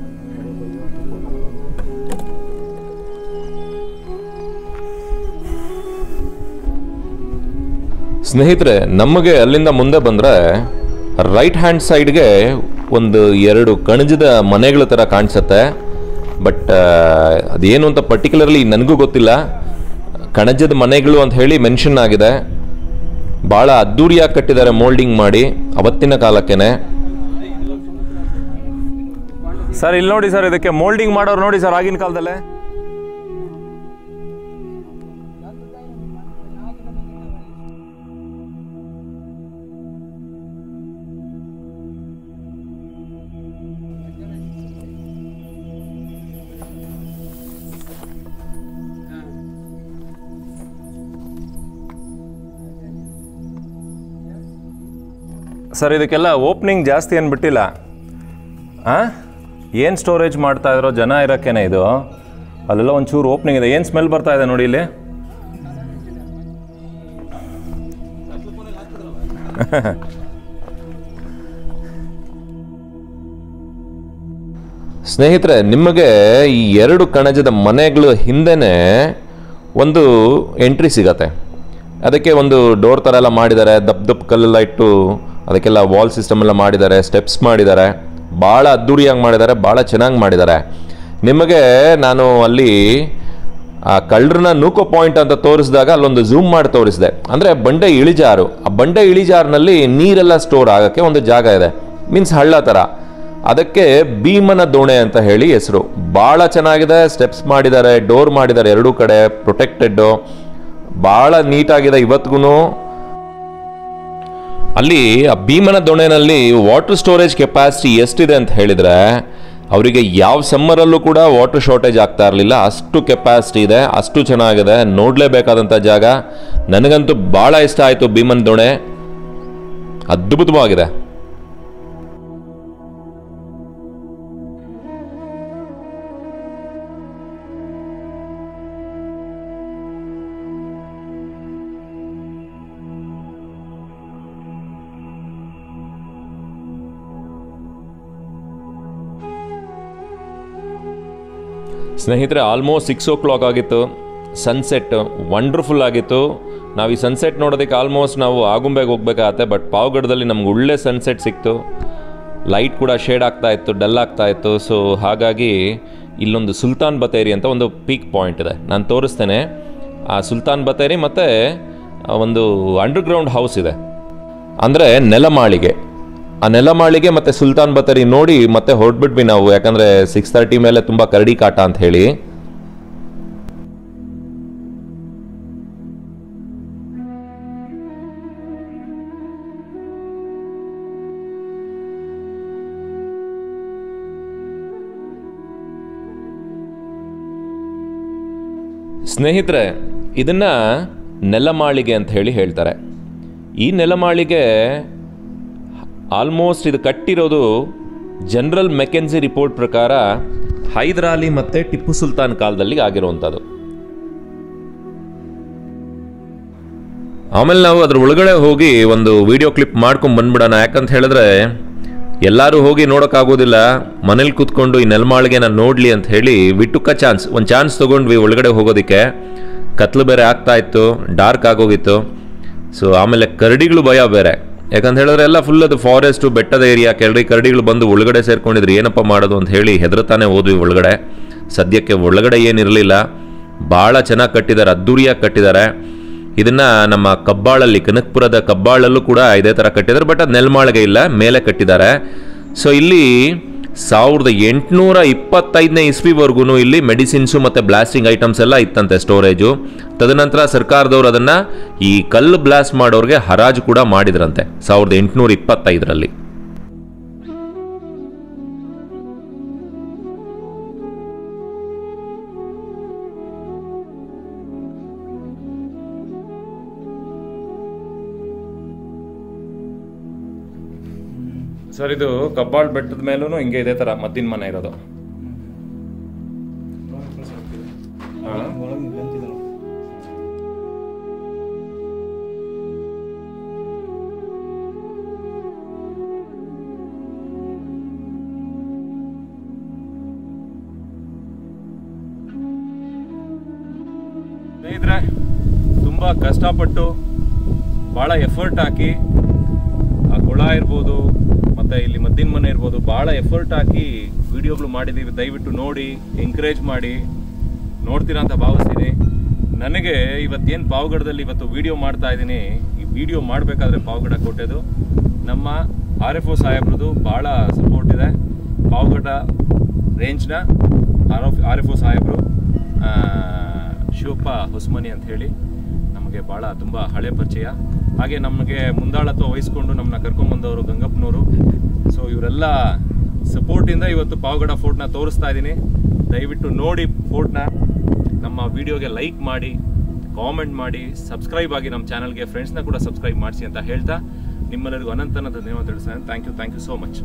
ಸ್ನೇಹಿತರೆ ನಮಗೆ ಅಲ್ಲಿಂದ ಮುಂದೆ ಬಂದರೆ ರೈಟ್ ಹ್ಯಾಂಡ್ ಸೈಡ್ಗೆ ಒಂದು ಎರಡು ಕಣಜದ ಮನೆಗಳ ಥರ ಕಾಣಿಸುತ್ತೆ ಬಟ್ ಅದೇನು ಅಂತ ಪರ್ಟಿಕ್ಯುಲರ್ಲಿ ನನಗೂ ಗೊತ್ತಿಲ್ಲ ಕಣಜದ ಮನೆಗಳು ಅಂತ ಹೇಳಿ ಮೆನ್ಷನ್ ಆಗಿದೆ ಭಾಳ ಅದ್ದೂರಿಯಾಗಿ ಕಟ್ಟಿದ್ದಾರೆ ಮೋಲ್ಡಿಂಗ್ ಮಾಡಿ ಅವತ್ತಿನ ಕಾಲಕ್ಕೇನೆ ಸರ್ ಇಲ್ಲಿ ನೋಡಿ ಸರ್ ಇದಕ್ಕೆ ಮೋಲ್ಡಿಂಗ್ ಮಾಡೋರು ನೋಡಿ ಸರ್ ಆಗಿನ ಕಾಲದಲ್ಲೇ ಸರ್ ಇದಕ್ಕೆಲ್ಲ ಓಪನಿಂಗ್ ಜಾಸ್ತಿ ಏನು ಬಿಟ್ಟಿಲ್ಲ ಹಾಂ ಏನು ಸ್ಟೋರೇಜ್ ಮಾಡ್ತಾ ಇದ್ರೋ ಜನ ಇರೋಕ್ಕೇನೆ ಇದು ಅಲ್ಲೆಲ್ಲ ಒಂಚೂರು ಓಪನಿಂಗ್ ಇದೆ ಏನು ಸ್ಮೆಲ್ ಬರ್ತಾ ಇದೆ ನೋಡಿ ಇಲ್ಲಿ ಸ್ನೇಹಿತರೆ ನಿಮಗೆ ಈ ಎರಡು ಕಣಜದ ಮನೆಗಳ ಹಿಂದೆನೇ ಒಂದು ಎಂಟ್ರಿ ಸಿಗತ್ತೆ ಅದಕ್ಕೆ ಒಂದು ಡೋರ್ ಥರ ಎಲ್ಲ ಮಾಡಿದ್ದಾರೆ ದಪ್ಪ ದಪ್ಪ ಕಲ್ಲೆಲ್ಲ ಇಟ್ಟು ಅದಕ್ಕೆಲ್ಲ ವಾಲ್ ಸಿಸ್ಟಮ್ ಎಲ್ಲ ಮಾಡಿದ್ದಾರೆ ಸ್ಟೆಪ್ಸ್ ಮಾಡಿದ್ದಾರೆ ಭಾಳ ಅದ್ದೂರಿಯಾಗಿ ಮಾಡಿದ್ದಾರೆ ಭಾಳ ಚೆನ್ನಾಗಿ ಮಾಡಿದ್ದಾರೆ ನಿಮಗೆ ನಾನು ಅಲ್ಲಿ ಆ ಕಳ್ಳರನ್ನ ನೂಕೋ ಪಾಯಿಂಟ್ ಅಂತ ತೋರಿಸಿದಾಗ ಅಲ್ಲೊಂದು ಝೂಮ್ ಮಾಡಿ ತೋರಿಸಿದೆ ಅಂದರೆ ಬಂಡೆ ಇಳಿಜಾರು ಆ ಬಂಡೆ ಇಳಿಜಾರಿನಲ್ಲಿ ನೀರೆಲ್ಲ ಸ್ಟೋರ್ ಆಗೋಕ್ಕೆ ಒಂದು ಜಾಗ ಇದೆ ಮೀನ್ಸ್ ಹಳ್ಳ ಥರ ಅದಕ್ಕೆ ಭೀಮನ ದೋಣೆ ಅಂತ ಹೇಳಿ ಹೆಸರು ಭಾಳ ಚೆನ್ನಾಗಿದೆ ಸ್ಟೆಪ್ಸ್ ಮಾಡಿದ್ದಾರೆ ಡೋರ್ ಮಾಡಿದ್ದಾರೆ ಎರಡೂ ಕಡೆ ಪ್ರೊಟೆಕ್ಟೆಡ್ಡು ಭಾಳ ನೀಟಾಗಿದೆ ಇವತ್ತಿಗೂ ಅಲ್ಲಿ ಆ ಭೀಮನ ದೊಣೆನಲ್ಲಿ ವಾಟರ್ ಸ್ಟೋರೇಜ್ ಕೆಪಾಸಿಟಿ ಎಷ್ಟಿದೆ ಅಂತ ಹೇಳಿದರೆ ಅವರಿಗೆ ಯಾವ ಸಮ್ಮರಲ್ಲೂ ಕೂಡ ವಾಟರ್ ಶಾರ್ಟೇಜ್ ಆಗ್ತಾ ಇರಲಿಲ್ಲ ಅಷ್ಟು ಕೆಪಾಸಿಟಿ ಇದೆ ಅಷ್ಟು ಚೆನ್ನಾಗಿದೆ ನೋಡಲೇಬೇಕಾದಂಥ ಜಾಗ ನನಗಂತೂ ಭಾಳ ಇಷ್ಟ ಆಯಿತು ಭೀಮನ ದೊಣೆ ಅದ್ಭುತವಾಗಿದೆ ಸ್ನೇಹಿತರೆ ಆಲ್ಮೋಸ್ಟ್ ಸಿಕ್ಸ್ ಓ ಕ್ಲಾಕ್ ಆಗಿತ್ತು ಸನ್ಸೆಟ್ ವಂಡರ್ಫುಲ್ ಆಗಿತ್ತು ನಾವು ಈ ಸನ್ಸೆಟ್ ನೋಡೋದಕ್ಕೆ ಆಲ್ಮೋಸ್ಟ್ ನಾವು ಆಗುಂಬೆಗೆ ಹೋಗ್ಬೇಕಾಗತ್ತೆ ಬಟ್ ಪಾವಗಡದಲ್ಲಿ ನಮ್ಗೆ ಒಳ್ಳೆ ಸನ್ಸೆಟ್ ಸಿಕ್ತು ಲೈಟ್ ಕೂಡ ಶೇಡ್ ಆಗ್ತಾ ಇತ್ತು ಡಲ್ ಆಗ್ತಾ ಇತ್ತು ಸೊ ಹಾಗಾಗಿ ಇಲ್ಲೊಂದು ಸುಲ್ತಾನ್ ಬತೇರಿ ಅಂತ ಒಂದು ಪೀಕ್ ಪಾಯಿಂಟ್ ಇದೆ ನಾನು ತೋರಿಸ್ತೇನೆ ಆ ಸುಲ್ತಾನ್ ಬತೇರಿ ಮತ್ತು ಒಂದು ಅಂಡರ್ಗ್ರೌಂಡ್ ಹೌಸ್ ಇದೆ ಅಂದರೆ ನೆಲಮಾಳಿಗೆ ಆ ನೆಲಮಾಳಿಗೆ ಮತ್ತು ಸುಲ್ತಾನ್ ಬತೇರಿ ನೋಡಿ ಮತ್ತೆ ಹೊರಟ್ಬಿಟ್ವಿ ನಾವು ಯಾಕಂದರೆ ಸಿಕ್ಸ್ ತರ್ಟಿ ಮೇಲೆ ತುಂಬ ಕರಡಿ ಕಾಟ ಅಂತ ಹೇಳಿ ಸ್ನೇಹಿತರೆ ಇದನ್ನ ನೆಲಮಾಳಿಗೆ ಅಂತ ಹೇಳಿ ಹೇಳ್ತಾರೆ ಈ ನೆಲಮಾಳಿಗೆ ಆಲ್ಮೋಸ್ಟ್ ಇದು ಕಟ್ಟಿರೋದು ಜನರಲ್ ಮೆಕೆನ್ಸಿ ರಿಪೋರ್ಟ್ ಪ್ರಕಾರ ಹೈದರಾಲಿ ಮತ್ತು ಟಿಪ್ಪು ಸುಲ್ತಾನ್ ಕಾಲದಲ್ಲಿ ಆಗಿರುವಂಥದ್ದು ಆಮೇಲೆ ನಾವು ಅದ್ರ ಒಳಗಡೆ ಹೋಗಿ ಒಂದು ವಿಡಿಯೋ ಕ್ಲಿಪ್ ಮಾಡ್ಕೊಂಡು ಬಂದ್ಬಿಡೋಣ ಯಾಕಂತ ಹೇಳಿದ್ರೆ ಎಲ್ಲರೂ ಹೋಗಿ ನೋಡೋಕ್ಕಾಗೋದಿಲ್ಲ ಮನೇಲಿ ಕೂತ್ಕೊಂಡು ಈ ನೆಲಮಾಳಿಗೆ ನಾನು ನೋಡಲಿ ಅಂತ ಹೇಳಿ ವಿಟುಕ ಚಾನ್ಸ್ ಒಂದು ಚಾನ್ಸ್ ತೊಗೊಂಡ್ವಿ ಒಳಗಡೆ ಹೋಗೋದಕ್ಕೆ ಕತ್ಲು ಬೇರೆ ಆಗ್ತಾ ಇತ್ತು ಡಾರ್ಕ್ ಆಗೋಗಿತ್ತು ಸೊ ಆಮೇಲೆ ಕರಡಿಗಳು ಭಯ ಬೇರೆ ಯಾಕಂತ ಹೇಳಿದ್ರೆ ಎಲ್ಲ ಫುಲ್ ಅದು ಫಾರೆಸ್ಟು ಬೆಟ್ಟದ ಏರಿಯಾ ಕೆರಡಿ ಕರಡಿಗಳು ಬಂದು ಒಳಗಡೆ ಸೇರ್ಕೊಂಡಿದ್ರು ಏನಪ್ಪ ಮಾಡೋದು ಅಂತ ಹೇಳಿ ಹೆದರ್ತಾನೆ ಹೋದ್ವಿ ಒಳಗಡೆ ಸದ್ಯಕ್ಕೆ ಒಳಗಡೆ ಏನಿರಲಿಲ್ಲ ಭಾಳ ಚೆನ್ನಾಗಿ ಕಟ್ಟಿದ್ದಾರೆ ಅದ್ದೂರಿಯಾಗಿ ಕಟ್ಟಿದ್ದಾರೆ ಇದನ್ನ ನಮ್ಮ ಕಬ್ಬಾಳಲ್ಲಿ ಕನಕಪುರದ ಕಬ್ಬಾಳಲ್ಲೂ ಕೂಡ ಇದೇ ಥರ ಕಟ್ಟಿದ್ದಾರೆ ಬಟ್ ಅದು ನೆಲ್ಮಾಳಿಗೆ ಇಲ್ಲ ಮೇಲೆ ಕಟ್ಟಿದ್ದಾರೆ ಸೊ ಇಲ್ಲಿ ಸಾವಿರದ ಎಂಟುನೂರ ಇಪ್ಪತ್ತೈದನೇ ಇಸ್ವಿವರೆಗೂ ಇಲ್ಲಿ ಮೆಡಿಸಿನ್ಸು ಮತ್ತು ಬ್ಲಾಸ್ಟಿಂಗ್ ಐಟಮ್ಸ್ ಎಲ್ಲ ಇತ್ತಂತೆ ಸ್ಟೋರೇಜು ತದನಂತರ ಸರ್ಕಾರದವರು ಅದನ್ನು ಈ ಕಲ್ಲು ಬ್ಲಾಸ್ಟ್ ಮಾಡೋರಿಗೆ ಹರಾಜು ಕೂಡ ಮಾಡಿದ್ರಂತೆ ಸಾವಿರದ ಎಂಟುನೂರ ಇಪ್ಪತ್ತೈದರಲ್ಲಿ ಸರ್ ಇದು ಕಬ್ಬಾಳ್ ಬೆಟ್ಟದ ಮೇಲೂ ಹಿಂಗೆ ಇದೇ ಥರ ಮದ್ದಿನ ಮನೆ ಇರೋದು ಒಳಗೆ ಬೆಂಚಿದೆ ನೋಡಿ. ಸ್ನೇಹಿತರೆ ತುಂಬ ಕಷ್ಟಪಟ್ಟು ಭಾಳ ಎಫರ್ಟ್ ಹಾಕಿ ಆ ಕೊಳ ಇರ್ಬೋದು ಮತ್ತು ಇಲ್ಲಿ ಮದ್ದಿನ ಮನೆ ಇರ್ಬೋದು ಭಾಳ ಎಫರ್ಟ್ ಹಾಕಿ ವಿಡಿಯೋಗಳು ಮಾಡಿದ್ದೀವಿ ದಯವಿಟ್ಟು ನೋಡಿ ಎಂಕರೇಜ್ ಮಾಡಿ ನೋಡ್ತೀರಾ ಅಂತ ಭಾವಿಸ್ತೀನಿ ನನಗೆ ಇವತ್ತೇನು ಪಾವಗಡದಲ್ಲಿ ಇವತ್ತು ವಿಡಿಯೋ ಮಾಡ್ತಾ ಇದ್ದೀನಿ ಈ ವಿಡಿಯೋ ಮಾಡಬೇಕಾದ್ರೆ ಪಾವಗಡ ಕೊಟ್ಟೆದು ನಮ್ಮ ಆರ್ ಎಫ್ ಒ ಸಾಹೇಬ್ರದ್ದು ಭಾಳ ಸಪೋರ್ಟ್ ಇದೆ ಪಾವಗಡ ರೇಂಜ್ನ R F R F O ಸಾಹೇಬರು ಆ, ಶಿವಪ್ಪ ಹೊಸ್ಮನಿ ಅಂತ ಹೇಳಿ ನಮಗೆ ಭಾಳ ತುಂಬ ಹಳೆ ಪರಿಚಯ ಹಾಗೆ ನಮಗೆ ಮುಂದಾಳತ್ವ ವಹಿಸ್ಕೊಂಡು ನಮ್ಮನ್ನ ಕರ್ಕೊಂಬಂದವರು ಗಂಗಪ್ಪನವರು ಸೊ ಇವರೆಲ್ಲ ಸಪೋರ್ಟಿಂದ ಇವತ್ತು ಪಾವಗಡ ಫೋರ್ಟ್ನ ತೋರಿಸ್ತಾ ಇದ್ದೀನಿ ದಯವಿಟ್ಟು ನೋಡಿ ಫೋರ್ಟ್ನ ನಮ್ಮ ವಿಡಿಯೋಗೆ ಲೈಕ್ ಮಾಡಿ ಕಾಮೆಂಟ್ ಮಾಡಿ ಸಬ್ಸ್ಕ್ರೈಬ್ ಆಗಿ ನಮ್ಮ ಚಾನಲ್ಗೆ ಫ್ರೆಂಡ್ಸ್ನ ಕೂಡ ಸಬ್ಸ್ಕ್ರೈಬ್ ಮಾಡಿಸಿ ಅಂತ ಹೇಳ್ತಾ ನಿಮ್ಮೆಲ್ಲರಿಗೂ ಅನಂತನ ಧನ್ಯವಾದ ತಿಳಿಸ್ತೇನೆ thank you thank you so much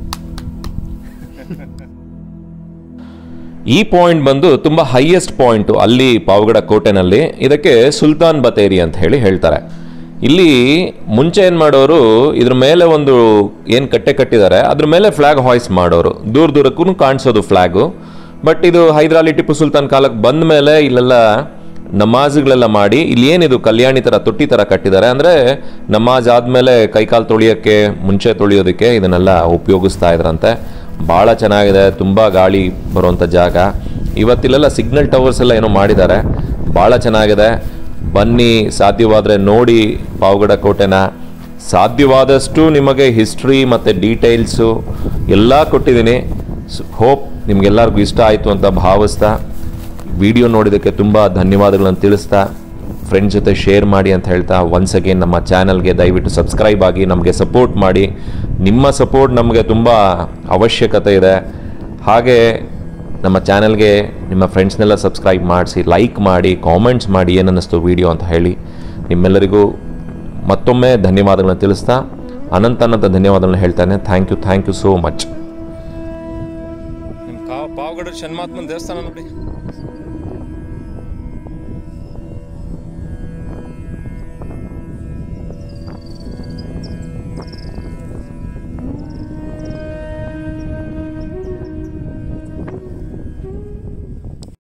ಈ ಪಾಯಿಂಟ್ ಬಂದು ತುಂಬ ಹೈಯೆಸ್ಟ್ ಪಾಯಿಂಟು ಅಲ್ಲಿ ಪಾವಗಡ ಕೋಟೆನಲ್ಲಿ ಇದಕ್ಕೆ ಸುಲ್ತಾನ್ ಬತೇರಿ ಅಂತ ಹೇಳಿ ಹೇಳ್ತಾರೆ ಇಲ್ಲಿ ಮುಂಚೆ ಏನು ಮಾಡೋರು ಇದ್ರ ಮೇಲೆ ಒಂದು ಏನು ಕಟ್ಟೆ ಕಟ್ಟಿದ್ದಾರೆ ಅದ್ರ ಮೇಲೆ ಫ್ಲಾಗ್ ಹಾಯ್ಸ್ ಮಾಡೋರು ದೂರ ದೂರಕ್ಕೂ ಕಾಣಿಸೋದು ಫ್ಲಾಗು ಬಟ್ ಇದು ಹೈದರಾಲಿ ಟಿಪ್ಪು ಸುಲ್ತಾನ್ ಕಾಲಕ್ಕೆ ಬಂದ ಮೇಲೆ ಇಲ್ಲೆಲ್ಲ ನಮಾಜ್ಗಳೆಲ್ಲ ಮಾಡಿ ಇಲ್ಲಿ ಏನಿದು ಕಲ್ಯಾಣಿ ಥರ ತೊಟ್ಟಿ ಥರ ಕಟ್ಟಿದ್ದಾರೆ ಅಂದರೆ ನಮಾಜ್ ಆದಮೇಲೆ ಕೈಕಾಲು ತೊಳೆಯೋಕ್ಕೆ ಮುಂಚೆ ತೊಳೆಯೋದಕ್ಕೆ ಇದನ್ನೆಲ್ಲ ಉಪಯೋಗಿಸ್ತಾ ಇದ್ರಂತೆ ಭಾಳ ಚೆನ್ನಾಗಿದೆ ತುಂಬ ಗಾಳಿ ಬರುವಂಥ ಜಾಗ ಇವತ್ತಿಲ್ಲೆಲ್ಲ ಸಿಗ್ನಲ್ ಟವರ್ಸ್ ಎಲ್ಲ ಏನೋ ಮಾಡಿದ್ದಾರೆ ಭಾಳ ಚೆನ್ನಾಗಿದೆ ಬನ್ನಿ ಸಾಧ್ಯವಾದರೆ ನೋಡಿ ಪಾವಗಡ ಕೋಟೆನ ಸಾಧ್ಯವಾದಷ್ಟು ನಿಮಗೆ ಹಿಸ್ಟ್ರಿ ಮತ್ತು ಡೀಟೇಲ್ಸು ಎಲ್ಲ ಕೊಟ್ಟಿದ್ದೀನಿ ಹೋಪ್ ನಿಮಗೆಲ್ಲರಿಗೂ ಇಷ್ಟ ಆಯಿತು ಅಂತ ಭಾವಿಸ್ತಾ ವಿಡಿಯೋ ನೋಡಿದ್ದಕ್ಕೆ ತುಂಬ ಧನ್ಯವಾದಗಳನ್ನು ತಿಳಿಸ್ತಾ ಫ್ರೆಂಡ್ ಜೊತೆ ಶೇರ್ ಮಾಡಿ ಅಂತ ಹೇಳ್ತಾ ಒನ್ಸ್ ಅಗೇನ್ ನಮ್ಮ ಚಾನಲ್ಗೆ ದಯವಿಟ್ಟು ಸಬ್ಸ್ಕ್ರೈಬ್ ಆಗಿ ನಮಗೆ ಸಪೋರ್ಟ್ ಮಾಡಿ ನಿಮ್ಮ ಸಪೋರ್ಟ್ ನಮಗೆ ತುಂಬ ಅವಶ್ಯಕತೆ ಇದೆ ಹಾಗೆ ನಮ್ಮ ಚಾನಲ್ಗೆ ನಿಮ್ಮ ಫ್ರೆಂಡ್ಸ್ನೆಲ್ಲ ಸಬ್ಸ್ಕ್ರೈಬ್ ಮಾಡಿಸಿ ಲೈಕ್ ಮಾಡಿ ಕಾಮೆಂಟ್ಸ್ ಮಾಡಿ ಏನನ್ನಿಸ್ತು ವಿಡಿಯೋ ಅಂತ ಹೇಳಿ ನಿಮ್ಮೆಲ್ಲರಿಗೂ ಮತ್ತೊಮ್ಮೆ ಧನ್ಯವಾದಗಳನ್ನ ತಿಳಿಸ್ತಾ ಅನಂತ ಅನಂತ ಧನ್ಯವಾದಗಳನ್ನ ಹೇಳ್ತಾನೆ thank you thank you so much ನಿಮ್ಮ ಕಾವ್ ಪಾವಗಡ ಶನ್ಮಾತ್ಮನ ದೇವಸ್ಥಾನ ನೋಡಿ